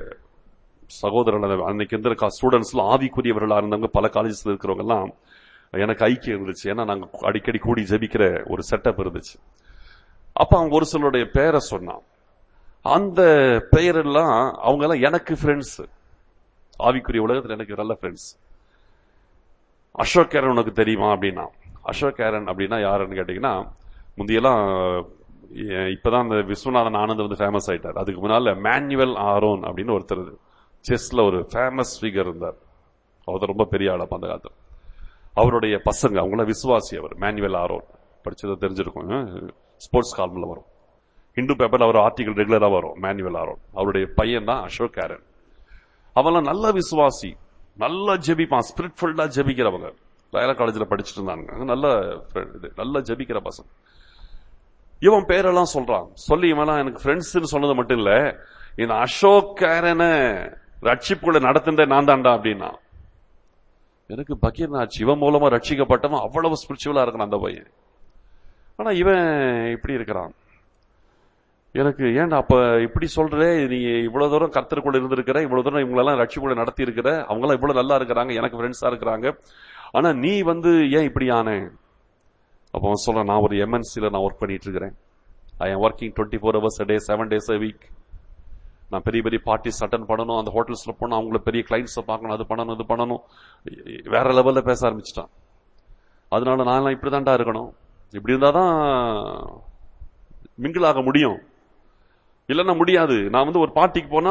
Speaker 1: சகோதரர்கள் அன்னைக்கு இருந்த ஸ்டூடெண்ட்ஸ்ல ஆவிக்குரியவர்களா இருந்தவங்க பல காலேஜஸ்ல இருக்கிறவங்க எல்லாம் எனக்கு ஐக்கியம் இருந்துச்சு ஏன்னா நாங்க அடிக்கடி கூடி ஜெபிக்கிற ஒரு செட்டப் இருந்துச்சு அப்ப அவன் ஒரு சிலருடைய பெயரை சொன்னான் அந்த பெயரெல்லாம் அவங்க எல்லாம் எனக்கு ஃப்ரெண்ட்ஸ் ஆவிக்குரிய உலகத்துல எனக்கு நல்ல ஃப்ரெண்ட்ஸ் அசோக் கேரன் உனக்கு தெரியுமா அப்படின்னா அசோக் கேரன் அப்படின்னா யாருன்னு கேட்டீங்கன்னா முந்தியெல்லாம் அஹ், இப்பதான் அந்த விஸ்வநாதன் ஆனந்த் வந்து ஃபேமஸ் ஆயிட்டார் அதுக்கு முன்னால மேனுவல் ஆரோன் அப்படின்னு ஒருத்தர் செஸ்ல ஒரு ஃபேமஸ் ஃபிகர் இருந்தார் அவர் ரொம்ப பெரிய ஆள் அப்ப அந்த காலத்துல அவருடைய பசங்க அவங்களாம் விசுவாசி அவர் மேனுவல் ஆரோன் படிச்சதை தெரிஞ்சிருக்கும் ஸ்போர்ட்ஸ் காலம்ல வரும் ஹிந்து பேப்பர்ல அவர் ஆர்டிகல் ரெகுலரா வரும் மேனுவல் ஆரோன் அவருடைய பையன் தான் அசோக் கேரன் அவெல்லாம் நல்ல விசுவாசி நல்லா ஜெபிப்பான் ஸ்பிரிட்ஃபுல்லா ஜெபிக்கிறவங்க லயலா காலேஜ்ல படிச்சுட்டு இருந்தாங்க நல்ல friend இது, நல்ல ஜெபிக்கிற பசங்க இவன் பேரெல்லாம் சொல்றான் சொல்லி இவன்லாம் எனக்கு ஃப்ரெண்ட்ஸ்னு சொன்னது மட்டும் இல்ல இந்த அசோக் கேரனை ரட்சிப்புகளை நடத்துனதே நான் தான்டா அப்படின்னா எனக்கு பகீர் ஆச்சு இவன் மூலமா ரட்சிக்கப்பட்டவன் அவ்வளவு ஸ்பிரிச்சுவலா இருக்கான் அந்த பையன் ஆனா இவன் இப்படி இருக்கிறான் எனக்கு ஏன்டா அப்ப இப்படி சொல்றே நீ இவ்வளவு தூரம் கர்த்தருக்குள்ள இருந்திருக்கிற இவ்வளவு தூரம் இவங்களெல்லாம் ரட்சிக்குள்ள நடத்தி இருக்கிற அவங்க எல்லாம் இவ்வளவு நல்லா இருக்கிறாங்க எனக்கு ஃப்ரெண்ட்ஸா இருக்கிறாங்க ஆனா நீ வந்து ஏன் இப்படி ஆனே அப்போ அவன் சொல்ல நான் ஒரு எம்என்சில நான் ஒர்க் பண்ணிட்டு இருக்கிறேன் I am working twenty four hours day seven days a week நான் பெரிய பெரிய பார்ட்டிஸ் அட்டன் பண்ணணும் அந்த ஹோட்டல்ஸ்ல போகணும் அவங்கள பெரிய கிளைண்ட்ஸை பார்க்கணும் அது பண்ணணும் இது பண்ணணும் வேற லெவல்ல பேச ஆரம்பிச்சிட்டான் அதனால நான் இப்படி தான்டா இருக்கணும் இப்படி இருந்தாதான் மிங்கிள் ஆக முடியும் இல்லைன்னா முடியாது நான் வந்து ஒரு பார்ட்டிக்கு போனா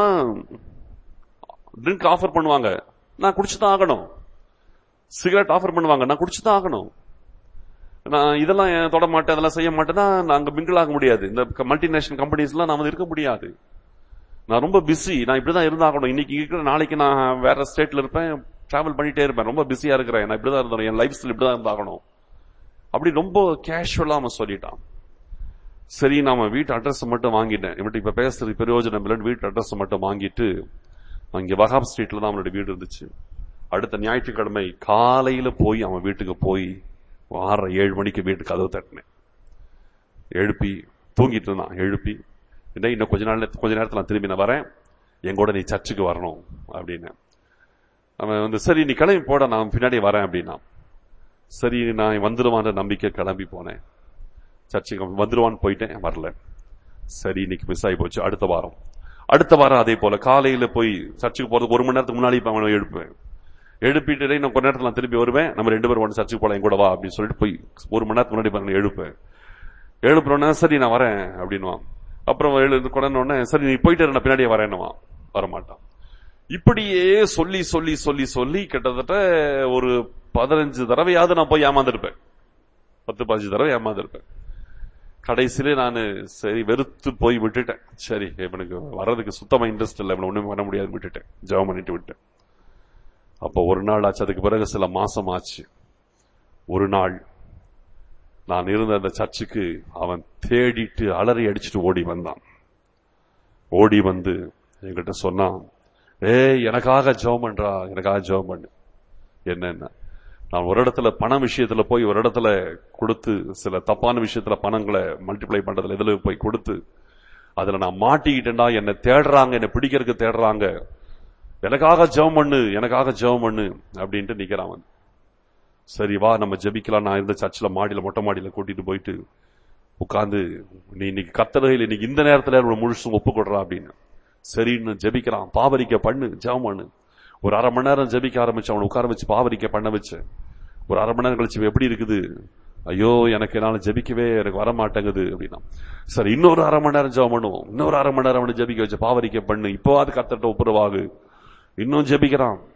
Speaker 1: ட்ரிங்க் ஆஃபர் பண்ணுவாங்க நான் குடிச்சு தான் ஆகணும் சிகரெட் ஆஃபர் பண்ணுவாங்க நான் குடிச்சு தான் ஆகணும் நான் இதெல்லாம் ஏன் தொட மாட்டேன் அதெல்லாம் செய்ய மாட்டேன்னா நாங்க மிங்கிள் ஆக முடியாது இந்த மல்டிநேஷனல் கம்பெனிஸ்லாம் நான் வந்து இருக்க முடியாது நான் ரொம்ப பிஸி நான் இப்படிதான் இருந்தாகணும் இன்னைக்கு இருக்கிற நாளைக்கு நான் வேற ஸ்டேட்ல இருப்பேன் டிராவல் பண்ணிட்டே இருப்பேன் ரொம்ப பிஸியா இருக்கிறேன் நான் இப்படிதான் இருந்தோம் என் லைஃப் ஸ்டைல் இப்படிதான் இருந்தாகணும் அப்படி ரொம்ப கேஷுவலா அவன் சொல்லிட்டான் சரி நாம வீட்டு அட்ரஸ் மட்டும் வாங்கிட்டேன் இவன்ட்டு இப்ப பேசுறது பிரயோஜனம் இல்லைன்னு வீட்டு அட்ரஸ் மட்டும் வாங்கிட்டு அங்க வகாப் ஸ்ட்ரீட்ல தான் அவனுடைய வீடு இருந்துச்சு அடுத்த ஞாயிற்றுக்கிழமை காலையில போய் அவன் வீட்டுக்கு போய் ஆறரை ஏழு மணிக்கு வீட்டு கதவு தட்டினேன் எழுப்பி தூங்கிட்டு இருந்தான் எழுப்பி என்ன இன்னும் கொஞ்ச நாள் கொஞ்ச நேரத்துல நான் திரும்பி நான் வரேன் என் கூட நீ சர்ச்சுக்கு வரணும் அப்படின்னு அவன் வந்து சரி நீ கிளம்பி போட நான் பின்னாடி வரேன் அப்படின்னா சரி நான் வந்துடுவான்ற நம்பிக்கை கிளம்பி போனேன் சர்ச்சுக்கு வந்துடுவான்னு போயிட்டேன் வரல சரி இன்னைக்கு மிஸ் ஆகி போச்சு அடுத்த வாரம் அடுத்த வாரம் அதே போல காலையில போய் சர்ச்சுக்கு போறதுக்கு ஒரு மணி நேரத்துக்கு முன்னாடி இப்ப அவனை எழுப்புவேன் எழுப்பிட்டு "டேய், நான் கொஞ்ச நேரத்துல நான் திரும்பி வருவேன் நம்ம ரெண்டு பேரும் ஒன்று சர்ச்சுக்கு போலாம் என் கூட வா அப்படின்னு சொல்லிட்டு போய் ஒரு மணி நேரத்துக்கு முன்னாடி இப்ப அவனை எழுப்பேன் எழுப்புறோன்னா சரி நான் வரேன் அப்படின்னுவான் அப்புறம் எழுந்து கொடனே சரி நீ போயிட்டு இரு, நான் பின்னாடியே வரேன்னுவான் வரமாட்டான் இப்படியே சொல்லி சொல்லி சொல்லி சொல்லி கிட்டத்தட்ட ஒரு பதினஞ்சு தடவையாவது நான் போய் ஏமாந்துருப்பேன் பத்து பதினஞ்சு தடவை ஏமாந்துருப்பேன் கடைசியிலே நான் சரி வெறுத்து போய் விட்டுட்டேன் சரி இவனுக்கு வர்றதுக்கு சுத்தமா இன்ட்ரெஸ்ட் இல்லை இவனை ஒண்ணுமே பண்ண முடியாது விட்டுட்டேன் ஜெபம் பண்ணிட்டு விட்டேன் அப்போ ஒரு நாள் ஆச்சு அதுக்கு பிறகு சில மாசம் ஆச்சு ஒரு நாள் நான் இருந்த அந்த சர்ச்சுக்கு அவன் தேடிட்டு அலறி அடிச்சுட்டு ஓடி வந்தான் ஓடி வந்து என்கிட்ட சொன்னான் ஏய் எனக்காக ஜெபம் பண்றா எனக்காக ஜெபம் பண்ணு என்னென்ன நான் ஒரு இடத்துல பண விஷயத்துல போய் ஒரு இடத்துல கொடுத்து சில தப்பான விஷயத்துல பணங்களை மல்டிப்ளை பண்றதுல இதுல போய் கொடுத்து அதுல நான் மாட்டிக்கிட்டேன்டா என்னை தேடுறாங்க என்னை பிடிக்கிறதுக்கு தேடுறாங்க எனக்காக ஜெபம் பண்ணு எனக்காக ஜெபம் பண்ணு அப்படின்ட்டு நிக்கிறான் அவன் சரி வா நம்ம ஜெபிக்கலாம் நான் இருந்த சர்ச்சில் மாடியில மொட்டை மாடியில கூட்டிட்டு போயிட்டு உட்கார்ந்து நீ இன்னைக்கு கத்தரையில் இன்னைக்கு இந்த நேரத்துல உன்னை முழுசும் ஒப்பு கொடுறா அப்படின்னு சரின்னு ஜெபிக்கிறான் பாவரிக்க பண்ணு ஜெபம் பண்ணு ஒரு அரை மணி நேரம் ஜெபிக்க ஆரம்பிச்சு அவனை உட்கார வச்சு பாவரிக்க பண்ண வச்சேன் ஒரு அரை மணி நேரம் கழிச்சு "இவன் எப்படி இருக்குது ஐயோ எனக்கு என்னால ஜெபிக்கவே எனக்கு வர மாட்டேங்குது அப்படின்னா சரி இன்னொரு அரை மணி நேரம் ஜெபம் பண்ணுவோம் இன்னொரு அரை மணி நேரம் அவனை ஜெபிக்க வச்சு பாவரிக்க பண்ணு இப்போ அது கத்தட்ட ஒப்புரவாகு இன்னும் ஜெபிக்கிறான்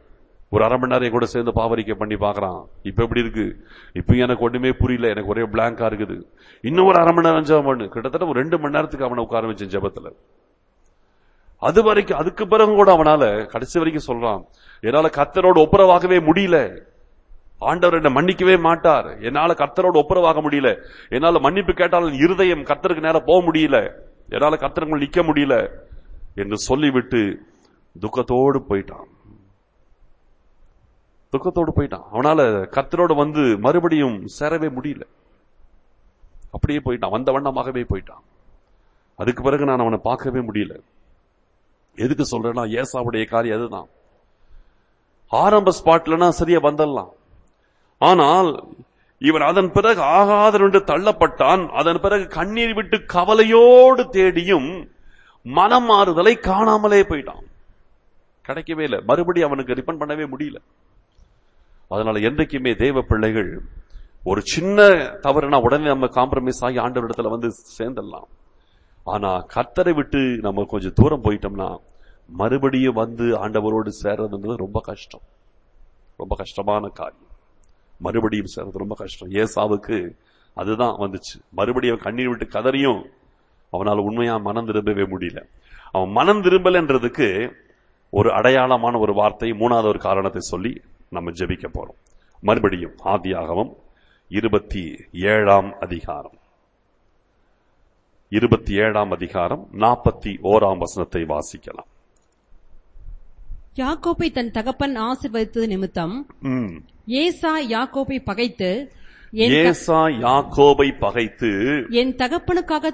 Speaker 1: ஒரு அரை மணி நேரம் என் கூட சேர்ந்து பாவரிக்கை பண்ணி பார்க்கறான் இப்ப எப்படி இருக்கு இப்ப எனக்கு ஒண்ணுமே புரியல எனக்கு ஒரே பிளாங்கா இருக்குது இன்னும் ஒரு அரை மணி நேரம் ஜெபம் பண்ணு கிட்டத்தட்ட ஒரு ரெண்டு மணி நேரத்துக்கு அவனை உட்கார வச்சேன் ஜெபத்துல அது வரைக்கும் அதுக்கு பிறகு கூட அவனால கடைசி வரைக்கும் சொல்றான் என்னால கத்தரோடு ஒப்புரவாகவே முடியல ஆண்டவர் என்னை மன்னிக்கவே மாட்டார் என்னால கர்த்தரோடு ஒப்புரவாக முடியல என்னால மன்னிப்பு கேட்டாலும் இருதயம் கர்த்தருக்கு நேரம் போக முடியல என்னால கர்த்தருக்கு நிக்க முடியல என்று சொல்லிவிட்டு துக்கத்தோடு போயிட்டான் துக்கத்தோடு போயிட்டான் அவனால கர்த்தரோடு வந்து மறுபடியும் சேரவே முடியல அப்படியே போயிட்டான் வந்த வண்ணமாகவே போயிட்டான் அதுக்கு பிறகு நான் அவனை பார்க்கவே முடியல எதுக்கு சொல்றேன்னா ஏசாவுடைய காரியம் அதுதான் ஆரம்ப ஸ்பாட்லனா சரியா வந்துடலாம் ஆனால் இவன் அதன் பிறகு ஆகாதன் என்று தள்ளப்பட்டான் அதன் பிறகு கண்ணீர் விட்டு கவலையோடு தேடியும் மனம் மாறுதலை காணாமலே போயிட்டான் கிடைக்கவே இல்லை மறுபடியும் அவனுக்கு ரிப்பன் பண்ணவே முடியல அதனால என்றைக்குமே தேவ பிள்ளைகள் ஒரு சின்ன தவறுனா உடனே நம்ம காம்ப்ரமைஸ் ஆகி ஆண்டவரிடத்துல வந்து சேர்ந்துடலாம் ஆனா கர்த்தரை விட்டு நம்ம கொஞ்சம் தூரம் போயிட்டோம்னா மறுபடியும் வந்து ஆண்டவரோடு சேர்றதுன்றது ரொம்ப கஷ்டம் ரொம்ப கஷ்டமான காரியம் மறுபடியும் சேர்றது ரொம்ப கஷ்டம் ஏசாவுக்கு அதுதான் வந்துச்சு மறுபடியும் அவன் கண்ணீர் விட்டு கதறியும் அவனால் உண்மையா மனம் திரும்பவே முடியல அவன் மனம் திரும்பலன்றதுக்கு ஒரு அடையாளமான ஒரு வார்த்தை மூணாவது ஒரு காரணத்தை சொல்லி நம்ம ஜெபிக்க போறோம் மறுபடியும் ஆதியாகமம் இருபத்தி ஏழாம் அதிகாரம் இருபத்தி ஏழாம் அதிகாரம் நாற்பத்தி ஓராம் வசனத்தை வாசிக்கலாம்
Speaker 2: யாக்கோப்பை தன் தகப்பன் ஆசீர்வதித்தது நிமித்தம்
Speaker 1: ம்.
Speaker 2: ஏசா யாக்கோப்பை பகைத்து என் த-
Speaker 1: ஏசா யாக்கோபை பகைத்து
Speaker 2: என் தகப்பனுக்காக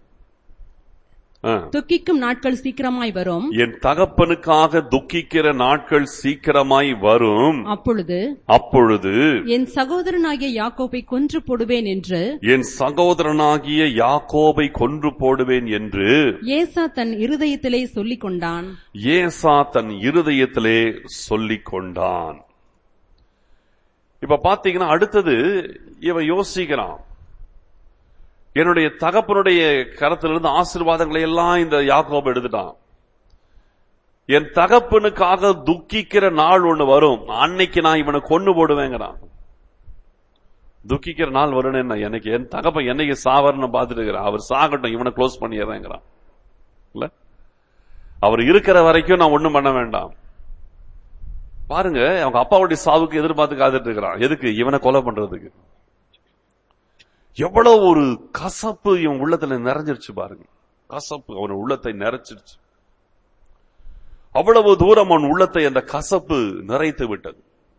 Speaker 1: ஆ,
Speaker 2: துக்கிக்கும் நாட்கள் சீக்கிரமாய் வரும்
Speaker 1: என் தகப்பனுக்காக துக்கிக்கிற நாட்கள் சீக்கிரமாய் வரும்
Speaker 2: அப்பொழுது
Speaker 1: அப்பொழுது
Speaker 2: என் சகோதரனாகிய யாக்கோப்பை கொன்று போடுவேன் என்று
Speaker 1: என் சகோதரனாகிய யாக்கோபை கொன்று போடுவேன் என்று
Speaker 2: ஏசா தன் இருதயத்திலே சொல்லிக் கொண்டான்
Speaker 1: ஏசா தன் இருதயத்திலே சொல்லிக் கொண்டான் இப்ப பாத்தீங்கன்னா அடுத்தது இவன் யோசிக்கிறான் என்னுடைய தகப்பனுடைய கரத்திலிருந்து ஆசீர்வாதங்களை எல்லாம் இந்த யாக்கோபு எடுத்துட்டான் என் தகப்பனுக்காக துக்கிக்கிற நாள் ஒண்ணு வரும் அன்னைக்கு நான் இவனை கொண்டு போடுவேங்கிறான் துக்கிக்கிற நாள் வரும்னு என்ன எனக்கு என் தகப்பன் என்னைக்கு சாவர்னு பார்த்துட்டு இருக்கிறான் அவர் சாகட்டும் இவனை க்ளோஸ் பண்ணிடுறேங்கிறான் இல்ல அவர் இருக்கிற வரைக்கும் நான் ஒண்ணும் பண்ண வேண்டாம் பாருங்க அவங்க அப்பாவுடைய சாவுக்கு எதிர்பார்த்து காத்துட்டு இருக்கிறான் எதுக்கு இவனை கொலை பண்றதுக்கு எவ்வளவு ஒரு கசப்பு இவன் உள்ளத்துல நிறைஞ்சிருச்சு பாருங்க கசப்பு அவன் உள்ளத்தை நிறைச்சிருச்சு அவ்வளவு தூரம் அவன் உள்ளத்தை அந்த கசப்பு நிறைத்து விட்டது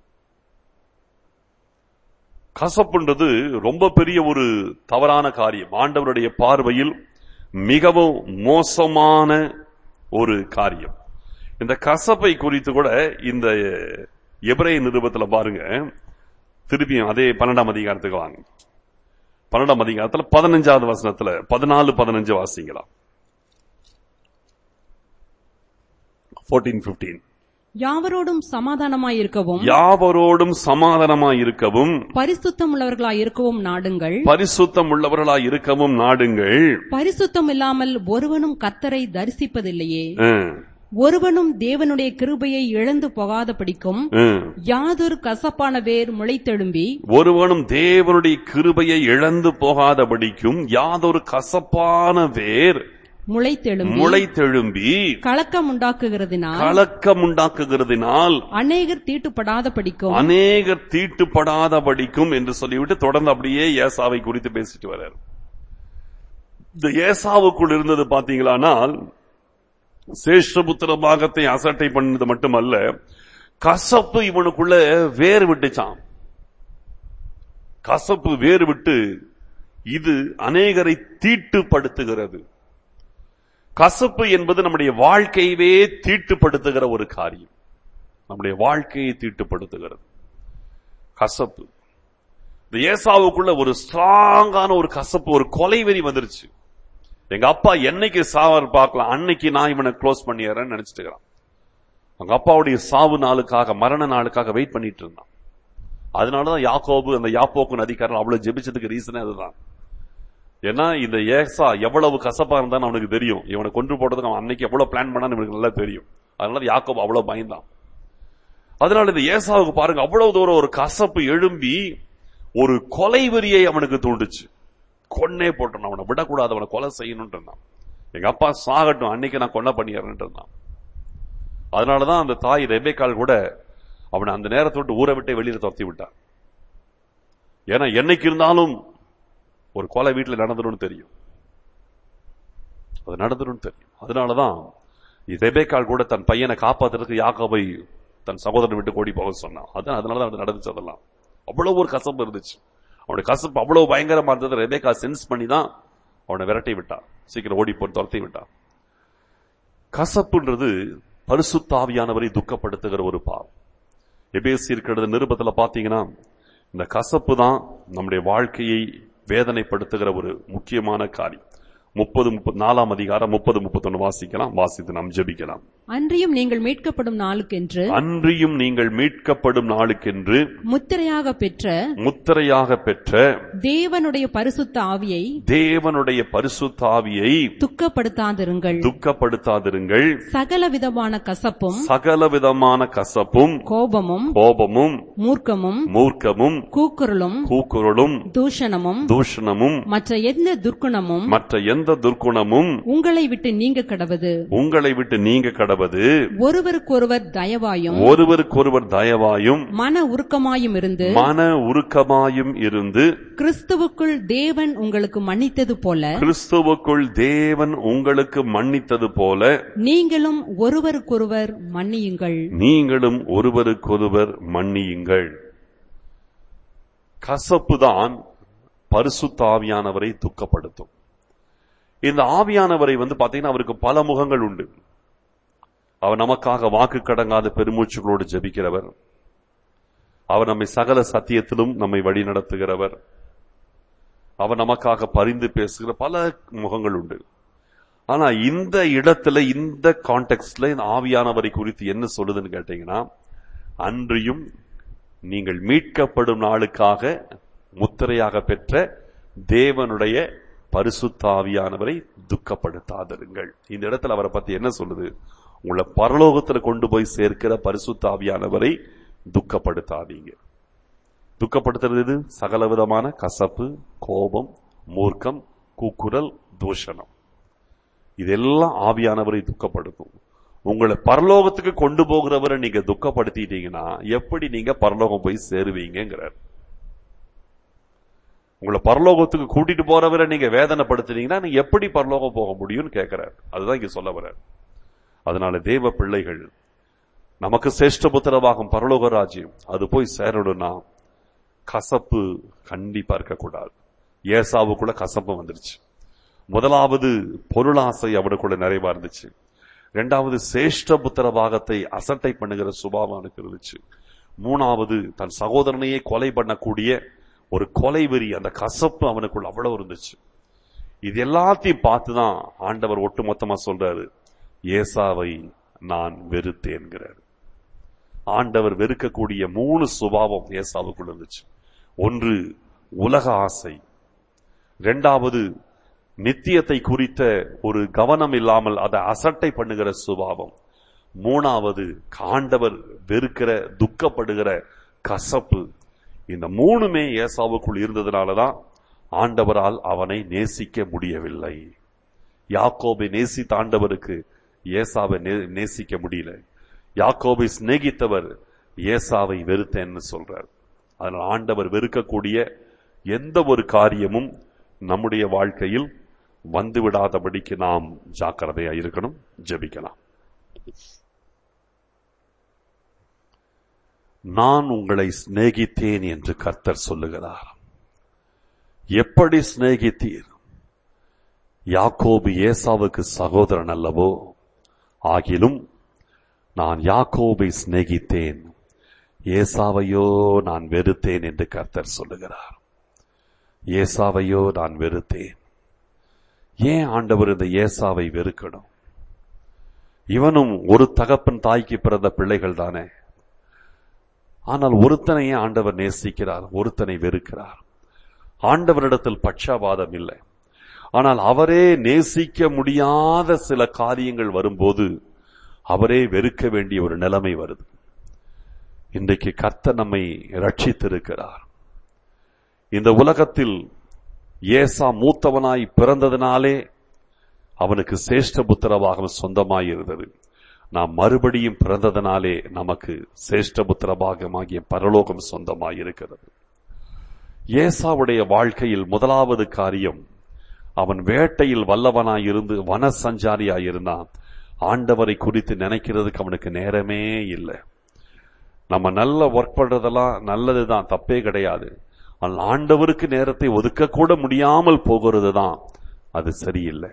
Speaker 1: கசப்புன்றது ரொம்ப பெரிய ஒரு தவறான காரியம் ஆண்டவருடைய பார்வையில் மிகவும் மோசமான ஒரு காரியம் இந்த கசப்பை குறித்து கூட இந்த எபிரேய நிருபத்துல பாருங்க திருப்பியும் அதே பன்னெண்டாம் அதிகாரத்துக்கு வாங்க பன்னெண்டாம் அதிகாரத்துல பதினஞ்சாவது வசனத்துல பதினாலு பதினஞ்சு வாசிங்களா ஃபோர்டீன் பிப்டீன்
Speaker 2: யாவரோடும் சமாதானமாய் இருக்கவும்
Speaker 1: யாவரோடும் சமாதானமாய் இருக்கவும்
Speaker 2: பரிசுத்தம் உள்ளவர்களாய் இருக்கவும் நாடுங்கள்
Speaker 1: பரிசுத்தம் உள்ளவர்களாய் இருக்கவும் நாடுங்கள்
Speaker 2: பரிசுத்தம் இல்லாமல் ஒருவனும் கத்தரை தரிசிப்பதில்லையே
Speaker 1: அஹ்,
Speaker 2: ஒருவனும் தேவனுடைய கிருபையை இழந்து போகாதபடிக்கும்
Speaker 1: அஹ்.
Speaker 2: யாதொரு கசப்பான வேர் முளைத்தெழும்பி
Speaker 1: ஒருவனும் தேவனுடைய கிருபையை இழந்து போகாதபடிக்கும் யாதொரு கசப்பான வேர்
Speaker 2: முளைத்தெழும்பி
Speaker 1: முளைத்தெழும்பி
Speaker 2: கலக்கம் உண்டாக்குகிறதினால்
Speaker 1: கலக்கம் உண்டாக்குகிறதினால்
Speaker 2: அநேகர் தீட்டுப்படாதபடிக்கும்
Speaker 1: அநேகர் தீட்டுப்படாதபடிக்கும் என்று சொல்லிவிட்டு தொடர்ந்து அப்படியே ஏசாவை குறித்து பேசிட்டு வர்றார் இந்த ஏசாவுக்குள் இருந்தது பாத்தீங்களானால் சேஷ்டபுத்திர பாகத்தை அசட்டை பண்ணது மட்டுமல்ல கசப்பு இவனுக்குள்ள வேறு விட்டுச்சான் கசப்பு வேறு விட்டு இது அநேகரை தீட்டுப்படுத்துகிறது கசப்பு என்பது நம்முடைய வாழ்க்கையவே தீட்டுப்படுத்துகிற ஒரு காரியம் நம்முடைய வாழ்க்கையை தீட்டுப்படுத்துகிறது கசப்பு இந்த ஏசாவுக்குள்ள ஒரு ஸ்ட்ராங்கான ஒரு கசப்பு ஒரு கொலை வெறி வந்துருச்சு எங்க அப்பா என்னைக்கு சாவர் பார்க்கலாம் அன்னைக்கு நான் இவனை க்ளோஸ் பண்ணிடுறேன்னு நினைச்சிட்டு இருக்கிறான் அவங்க அப்பாவுடைய சாவு நாளுக்காக மரண நாளுக்காக வெயிட் பண்ணிட்டு இருந்தான் அதனாலதான் யாக்கோபு அந்த யாப்போக்கு நதிக்காரன் அவ்வளவு ஜெபிச்சதுக்கு ரீசனே அதுதான் ஏன்னா இந்த ஏசா எவ்வளவு கசப்பா இருந்தான்னு அவனுக்கு தெரியும் இவனை கொன்று போட்டதுக்கு அவன் அன்னைக்கு எவ்வளவு பிளான் பண்ணான்னு இவனுக்கு நல்லா தெரியும் அதனால யாக்கோபு அவ்வளவு பயந்தான் அதனால இந்த ஏசாவுக்கு பாருங்க அவ்வளவு தூரம் ஒரு கசப்பு எழும்பி ஒரு கொலை வெறியை அவனுக்கு தூண்டுச்சு கொன்னே போட்டான் அவனை விடக்கூடாது அவனை கொலை செய்யணும்னு இருந்தான் எங்க அப்பா சாகட்டும் அன்னைக்கு நான் கொலை பண்ணிடுறேன் இருந்தான் அதனாலதான் அந்த தாய் ரெபேக்கால் கூட அவனை அந்த நேரத்தை விட்டு ஊரை விட்டே வெளியில துரத்தி விட்டான் ஏன்னா என்னைக்கு இருந்தாலும் ஒரு கொலை வீட்டுல நடந்துடும் தெரியும் அது நடந்துடும் தெரியும் அதனாலதான் ரெபேக்கால் கூட தன் பையனை காப்பாத்துறதுக்கு யாக்கோபை தன் சகோதரன் விட்டு ஓடி போக சொன்னான் அதான் அதனாலதான் அது நடந்துச்சு அதெல்லாம் அவ்வளவு ஒரு கசப்பு இருந்துச்சு அவனுடைய கசப்பு அவ்வளவு பயங்கரமா இருந்தது ரெபேக்கா சென்ஸ் பண்ணி தான் அவனை விரட்டி விட்டான் சீக்கிரம் ஓடி போய் துரத்தி விட்டான் கசப்புன்றது பரிசுத்தாவியானவரை துக்கப்படுத்துகிற ஒரு பாவம் எபேசி இருக்கிறது நிருபத்துல பாத்தீங்கன்னா இந்த கசப்பு தான் நம்முடைய வாழ்க்கையை வேதனைப்படுத்துகிற ஒரு முக்கியமான காரியம் முப்பது முப்பது நாலாம் அதிகாரம் முப்பது முப்பத்தொன்னு வாசிக்கலாம் வாசித்து நாம் ஜெபிக்கலாம்
Speaker 2: அன்றியும் நீங்கள் மீட்கப்படும் நாளுக்கென்று
Speaker 1: அன்றியும் நீங்கள் மீட்கப்படும் நாளுக்கென்று
Speaker 2: முத்திரையாக பெற்ற
Speaker 1: முத்திரையாக பெற்ற
Speaker 2: தேவனுடைய பரிசுத்த ஆவியை
Speaker 1: தேவனுடைய பரிசுத்தாவியை
Speaker 2: துக்கப்படுத்தாதிருங்கள்
Speaker 1: துக்கப்படுத்தாதிருங்கள்
Speaker 2: சகல விதமான கசப்பும்
Speaker 1: சகல விதமான கசப்பும்
Speaker 2: கோபமும்
Speaker 1: கோபமும்
Speaker 2: மூர்க்கமும்
Speaker 1: மூர்க்கமும்
Speaker 2: கூக்குரலும்
Speaker 1: கூக்குரலும்
Speaker 2: தூஷணமும்
Speaker 1: தூஷணமும்
Speaker 2: மற்ற எந்த துர்க்குணமும்
Speaker 1: மற்ற எந்த துர்க்குணமும்
Speaker 2: உங்களை விட்டு நீங்க கடவது
Speaker 1: உங்களை விட்டு நீங்க கடவது
Speaker 2: ஒருவருக்கொருவர் தயவாயும்
Speaker 1: ஒருவருக்கொருவர் தயவாயும்
Speaker 2: மன உருக்கமாயும் இருந்து
Speaker 1: மன உருக்கமாயும் இருந்து
Speaker 2: கிறிஸ்துவுக்குள் தேவன் உங்களுக்கு மன்னித்தது போல
Speaker 1: கிறிஸ்துவுக்குள் தேவன் உங்களுக்கு மன்னித்தது போல
Speaker 2: நீங்களும் ஒருவருக்கொருவர் மன்னியுங்கள்
Speaker 1: நீங்களும் ஒருவருக்கொருவர் மன்னியுங்கள் கசப்புதான் பரிசுத்த ஆவியானவரை துக்கப்படுத்தும் இந்த ஆவியானவரை வந்து பாத்தீங்கன்னா அவருக்கு பல முகங்கள் உண்டு அவர் நமக்காக வாக்கு கடங்காத பெருமூச்சுகளோடு ஜெபிக்கிறவர் அவர் நம்மை சகல சத்தியத்திலும் நம்மை வழி நடத்துகிறவர் அவர் நமக்காக பரிந்து பேசுகிற பல முகங்கள் உண்டு ஆனா இந்த இடத்துல இந்த கான்டெக்ட்ல இந்த ஆவியானவரை குறித்து என்ன சொல்லுதுன்னு கேட்டீங்கன்னா அன்றியும் நீங்கள் மீட்கப்படும் நாளுக்காக முத்திரையாக பெற்ற தேவனுடைய பரிசுத்த ஆவியானவரை துக்கப்படுத்தாதிருங்கள் இந்த இடத்துல அவரை பத்தி என்ன சொல்லுது உங்களை பரலோகத்துல கொண்டு போய் சேர்க்கிற பரிசுத்த ஆவியானவரை துக்கப்படுத்தாதீங்க துக்கப்படுத்துறது எது? சகலவிதமான கசப்பு கோபம் மூர்க்கம் கூக்குரல் தூஷணம் இதெல்லாம் ஆவியானவரை துக்கப்படுத்தும் உங்களை பரலோகத்துக்கு கொண்டு போகிறவரை நீங்க துக்கப்படுத்திட்டீங்கன்னா எப்படி நீங்க பரலோகம் போய் சேருவீங்கிறார் உங்களை பரலோகத்துக்கு கூட்டிட்டு போறவரை நீங்க வேதனைப்படுத்தினீங்கன்னா நீங்க எப்படி பரலோகம் போக முடியும்னு கேட்கிறார் அதுதான் இங்க சொல்ல வர்றார் அதனால தேவ பிள்ளைகள் நமக்கு சிரேஷ்ட புத்திரவாகும் பரலோக ராஜ்யம் அது போய் சேரணும்னா கசப்பு கண்டிப்பா இருக்கக்கூடாது ஏசாவுக்குள்ள கசப்பு வந்துருச்சு முதலாவது பொருளாசை அவனுக்குள்ள நிறைவா இருந்துச்சு இரண்டாவது சேஷ்ட புத்திர பாகத்தை அசட்டை பண்ணுகிற சுபாவம் அவனுக்கு இருந்துச்சு மூணாவது தன் சகோதரனையே கொலை பண்ணக்கூடிய ஒரு கொலை வெறி அந்த கசப்பு அவனுக்குள்ள அவ்வளவு இருந்துச்சு இது எல்லாத்தையும் பார்த்துதான் ஆண்டவர் ஒட்டுமொத்தமா சொல்றாரு ஏசாவை நான் வெறுத்தேன்கிறார் ஆண்டவர் வெறுக்கக்கூடிய மூணு சுபாவம் ஏசாவுக்குள்ள இருந்துச்சு ஒன்று உலக ஆசை இரண்டாவது நித்தியத்தை குறித்த ஒரு கவனம் இல்லாமல் அதை அசட்டை பண்ணுகிற சுபாவம் மூணாவது காண்டவர் வெறுக்கிற துக்கப்படுகிற கசப்பு இந்த மூணுமே ஏசாவுக்குள் இருந்ததுனாலதான் ஆண்டவரால் அவனை நேசிக்க முடியவில்லை யாக்கோபை நேசித்த ஆண்டவருக்கு ஏசாவை நே- நேசிக்க முடியல யாக்கோபை சிநேகித்தவர் ஏசாவை வெறுத்தேன்னு சொல்றார் அதனால் ஆண்டவர் வெறுக்கக்கூடிய எந்த ஒரு காரியமும் நம்முடைய வாழ்க்கையில் வந்துவிடாதபடிக்கு நாம் ஜாக்கிரதையா இருக்கணும் ஜெபிக்கலாம் நான் உங்களை சிநேகித்தேன் என்று கர்த்தர் சொல்லுகிறார் எப்படி சிநேகித்தீர் யாக்கோபு ஏசாவுக்கு சகோதரன் அல்லவோ ஆகிலும் நான் யாக்கோபை சிநேகித்தேன் ஏசாவையோ நான் வெறுத்தேன் என்று கர்த்தர் சொல்லுகிறார் ஏசாவையோ நான் வெறுத்தேன் ஏன் ஆண்டவர் இந்த ஏசாவை வெறுக்கணும் இவனும் ஒரு தகப்பன் தாய்க்கு பிறந்த பிள்ளைகள் தானே ஆனால் ஒருத்தனையே ஆண்டவர் நேசிக்கிறார் ஒருத்தனை வெறுக்கிறார் ஆண்டவரிடத்தில் பட்சபாதம் இல்லை ஆனால் அவரே நேசிக்க முடியாத சில காரியங்கள் வரும்போது அவரே வெறுக்க வேண்டிய ஒரு நிலைமை வருது இன்றைக்கு கர்த்தர் நம்மை ரட்சித்திருக்கிறார் இந்த உலகத்தில் ஏசா மூத்தவனாய் பிறந்ததினாலே அவனுக்கு சேஷ்ட புத்திரபாகம் சொந்தமாய் இருந்தது நாம் மறுபடியும் பிறந்ததனாலே நமக்கு சேஷ்ட புத்திரபாகமாகிய பரலோகம் சொந்தமாய் இருக்கிறது ஏசாவுடைய வாழ்க்கையில் முதலாவது காரியம் அவன் வேட்டையில் வல்லவனாய் இருந்து வன சஞ்சாரியாய் இருந்தான் ஆண்டவரை குறித்து நினைக்கிறதுக்கு அவனுக்கு நேரமே இல்லை நம்ம நல்ல ஒர்க் பண்றதெல்லாம் நல்லதுதான் தப்பே கிடையாது ஆனால் ஆண்டவருக்கு நேரத்தை ஒதுக்க கூட முடியாமல் போகிறது தான் அது சரியில்லை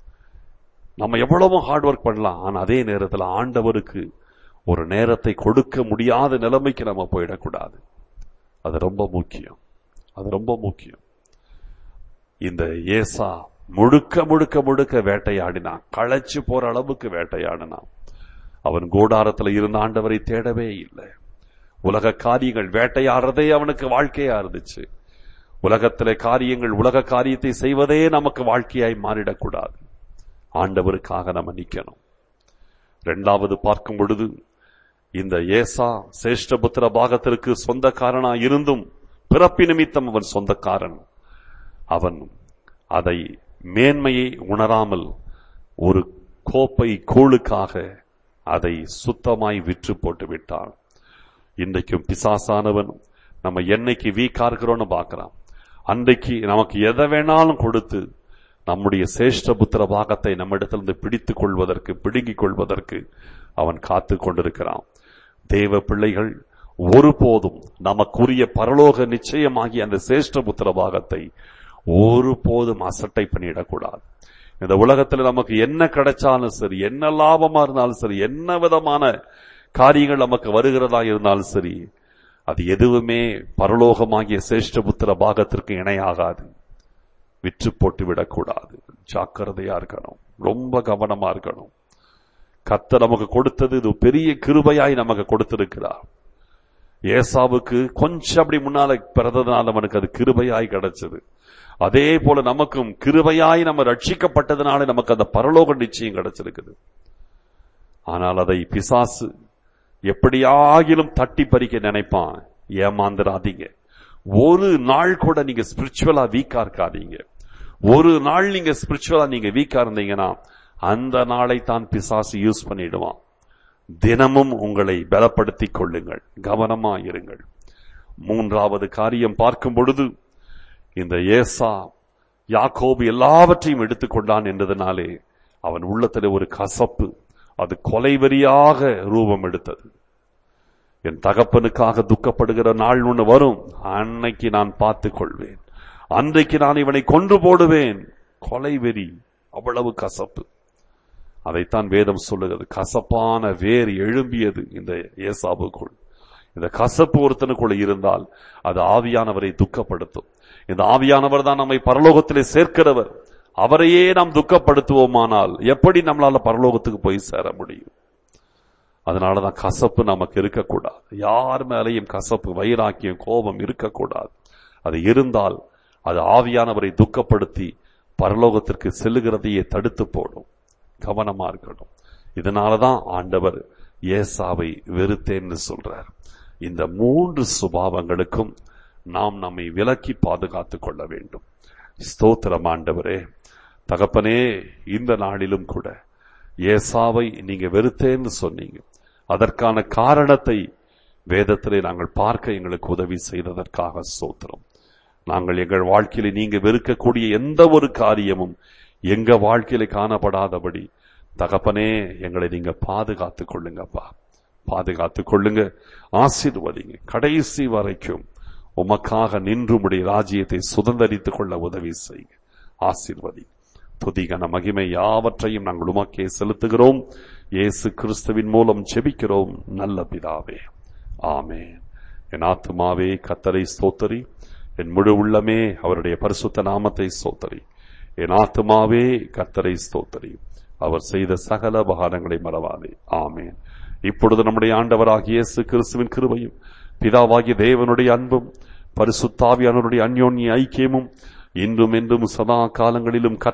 Speaker 1: நம்ம எவ்வளவு ஹார்ட் ஒர்க் பண்ணலாம் ஆனா அதே நேரத்தில் ஆண்டவருக்கு ஒரு நேரத்தை கொடுக்க முடியாத நிலைமைக்கு நம்ம போயிடக்கூடாது அது ரொம்ப முக்கியம் அது ரொம்ப முக்கியம் இந்த ஏசா முழுக்க முழுக்க முழுக்க வேட்டையாடினான் களைச்சு போற அளவுக்கு வேட்டையாடினான் அவன் கூடாரத்தில் இருந்த ஆண்டவரை தேடவே இல்லை உலக காரியங்கள் வேட்டையாடுறதே அவனுக்கு வாழ்க்கையா இருந்துச்சு உலகத்திலே காரியங்கள் உலக காரியத்தை செய்வதே நமக்கு வாழ்க்கையாய் மாறிடக்கூடாது ஆண்டவருக்காக நம்ம நிக்கணும் இரண்டாவது பார்க்கும் பொழுது இந்த ஏசா சேஷ்டபுத்திர பாகத்திற்கு சொந்தக்காரனா இருந்தும் பிறப்பி நிமித்தம் அவன் சொந்தக்காரன் அவன் அதை மேன்மையை உணராமல் ஒரு கோப்பை கூழுக்காக அதை சுத்தமாய் விற்று போட்டு விட்டான் இன்றைக்கும் பிசாசானவன் நம்ம என்னைக்கு வீக்கா இருக்கிறோம்னு பார்க்கிறான் அன்றைக்கு நமக்கு எதை வேணாலும் கொடுத்து நம்முடைய சேஷ்ட புத்திர பாகத்தை நம்மிடத்திலிருந்து பிடித்துக் கொள்வதற்கு பிடுங்கிக் கொள்வதற்கு அவன் காத்து கொண்டிருக்கிறான் தேவ பிள்ளைகள் ஒருபோதும் நமக்குரிய பரலோக நிச்சயமாகிய அந்த சேஷ்ட புத்திர பாகத்தை ஒருபோதும் அசட்டை பண்ணிடக்கூடாது இந்த உலகத்துல நமக்கு என்ன கிடைச்சாலும் சரி என்ன லாபமா இருந்தாலும் சரி என்ன விதமான காரியங்கள் நமக்கு வருகிறதா இருந்தாலும் சரி அது எதுவுமே பரலோகமாகிய சேஷ்டபுத்திர பாகத்திற்கு இணையாகாது விற்று போட்டு விடக்கூடாது ஜாக்கிரதையா இருக்கணும் ரொம்ப கவனமா இருக்கணும் கத்த நமக்கு கொடுத்தது இது பெரிய கிருபையாய் நமக்கு கொடுத்திருக்கிறார் ஏசாவுக்கு கொஞ்சம் அப்படி முன்னால பிறந்ததுனால அவனுக்கு அது கிருபையாய் கிடைச்சது அதே போல நமக்கும் கிருபையாய் நம்ம ரட்சிக்கப்பட்டதுனால நமக்கு அந்த பரலோக நிச்சயம் கிடைச்சிருக்குது ஆனால் அதை பிசாசு எப்படியாகிலும் தட்டி பறிக்க நினைப்பான் ஏமாந்துடாதீங்க ஒரு நாள் கூட நீங்க ஸ்பிரிச்சுவலா வீக்கா இருக்காதீங்க ஒரு நாள் நீங்க ஸ்பிரிச்சுவலா நீங்க வீக்கா இருந்தீங்கன்னா அந்த நாளை தான் பிசாசு யூஸ் பண்ணிடுவான் தினமும் உங்களை பலப்படுத்திக் கொள்ளுங்கள் கவனமா இருங்கள் மூன்றாவது காரியம் பார்க்கும் பொழுது இந்த ஏசா யாக்கோபு எல்லாவற்றையும் எடுத்துக்கொண்டான் என்றதனாலே அவன் உள்ளத்தில் ஒரு கசப்பு அது கொலைவெறியாக ரூபம் எடுத்தது என் தகப்பனுக்காக துக்கப்படுகிற நாள் ஒன்று வரும் அன்னைக்கு நான் பார்த்துக் கொள்வேன் அன்றைக்கு நான் இவனை கொன்று போடுவேன் கொலைவெறி அவ்வளவு கசப்பு அதைத்தான் வேதம் சொல்லுகிறது கசப்பான வேர் எழும்பியது இந்த ஏசாவுக்குள் இந்த கசப்பு ஒருத்தனுக்குள்ள இருந்தால் அது ஆவியானவரை துக்கப்படுத்தும் இந்த ஆவியானவர் தான் நம்மை பரலோகத்திலே சேர்க்கிறவர் அவரையே நாம் துக்கப்படுத்துவோமானால் எப்படி நம்மளால பரலோகத்துக்கு போய் சேர முடியும் அதனாலதான் கசப்பு நமக்கு இருக்கக்கூடாது யார் மேலேயும் கசப்பு வைராக்கியம் கோபம் இருக்கக்கூடாது அது இருந்தால் அது ஆவியானவரை துக்கப்படுத்தி பரலோகத்திற்கு செல்லுகிறதையே தடுத்து போடும் கவனமா இருக்கணும் இதனாலதான் ஆண்டவர் ஏசாவை வெறுத்தேன்னு சொல்றார் இந்த மூன்று சுபாவங்களுக்கும் நாம் நம்மை விலக்கி பாதுகாத்துக் கொள்ள வேண்டும் ஸ்தோத்திரம் ஆண்டவரே தகப்பனே இந்த நாளிலும் கூட ஏசாவை நீங்க வெறுத்தேன்னு சொன்னீங்க அதற்கான காரணத்தை வேதத்திலே நாங்கள் பார்க்க எங்களுக்கு உதவி செய்ததற்காக சோத்திரம் நாங்கள் எங்கள் வாழ்க்கையில நீங்க வெறுக்கக்கூடிய எந்த ஒரு காரியமும் எங்க வாழ்க்கையில காணப்படாதபடி தகப்பனே எங்களை நீங்க பாதுகாத்துக் கொள்ளுங்கப்பா பாதுகாத்துக் கொள்ளுங்க ஆசீர்வதிங்க கடைசி வரைக்கும் உமக்காக நின்று உடைய ராஜ்யத்தை சுதந்திரித்துக் கொள்ள உதவி செய்யுங்க ஆசீர்வதி துதிகன மகிமை யாவற்றையும் நாங்கள் உமக்கே செலுத்துகிறோம் இயேசு கிறிஸ்துவின் மூலம் செபிக்கிறோம் நல்ல பிதாவே ஆமென் என் ஆத்துமாவே கத்தரை ஸ்தோத்தரி என் முழு உள்ளமே அவருடைய பரிசுத்த நாமத்தை ஸ்தோத்தரி என் ஆத்துமாவே கத்தரை ஸ்தோத்தரி அவர் செய்த சகல பகாரங்களை மறவாதே ஆமேன் இப்பொழுது நம்முடைய ஆண்டவராகிய இயேசு கிறிஸ்துவின் கிருபையும் பிதாவாகிய தேவனுடைய அன்பும் பரிசுத்தாவியானவருடைய அந்யோன்ய ஐக்கியமும் இன்றும் என்றும் சதா காலங்களிலும்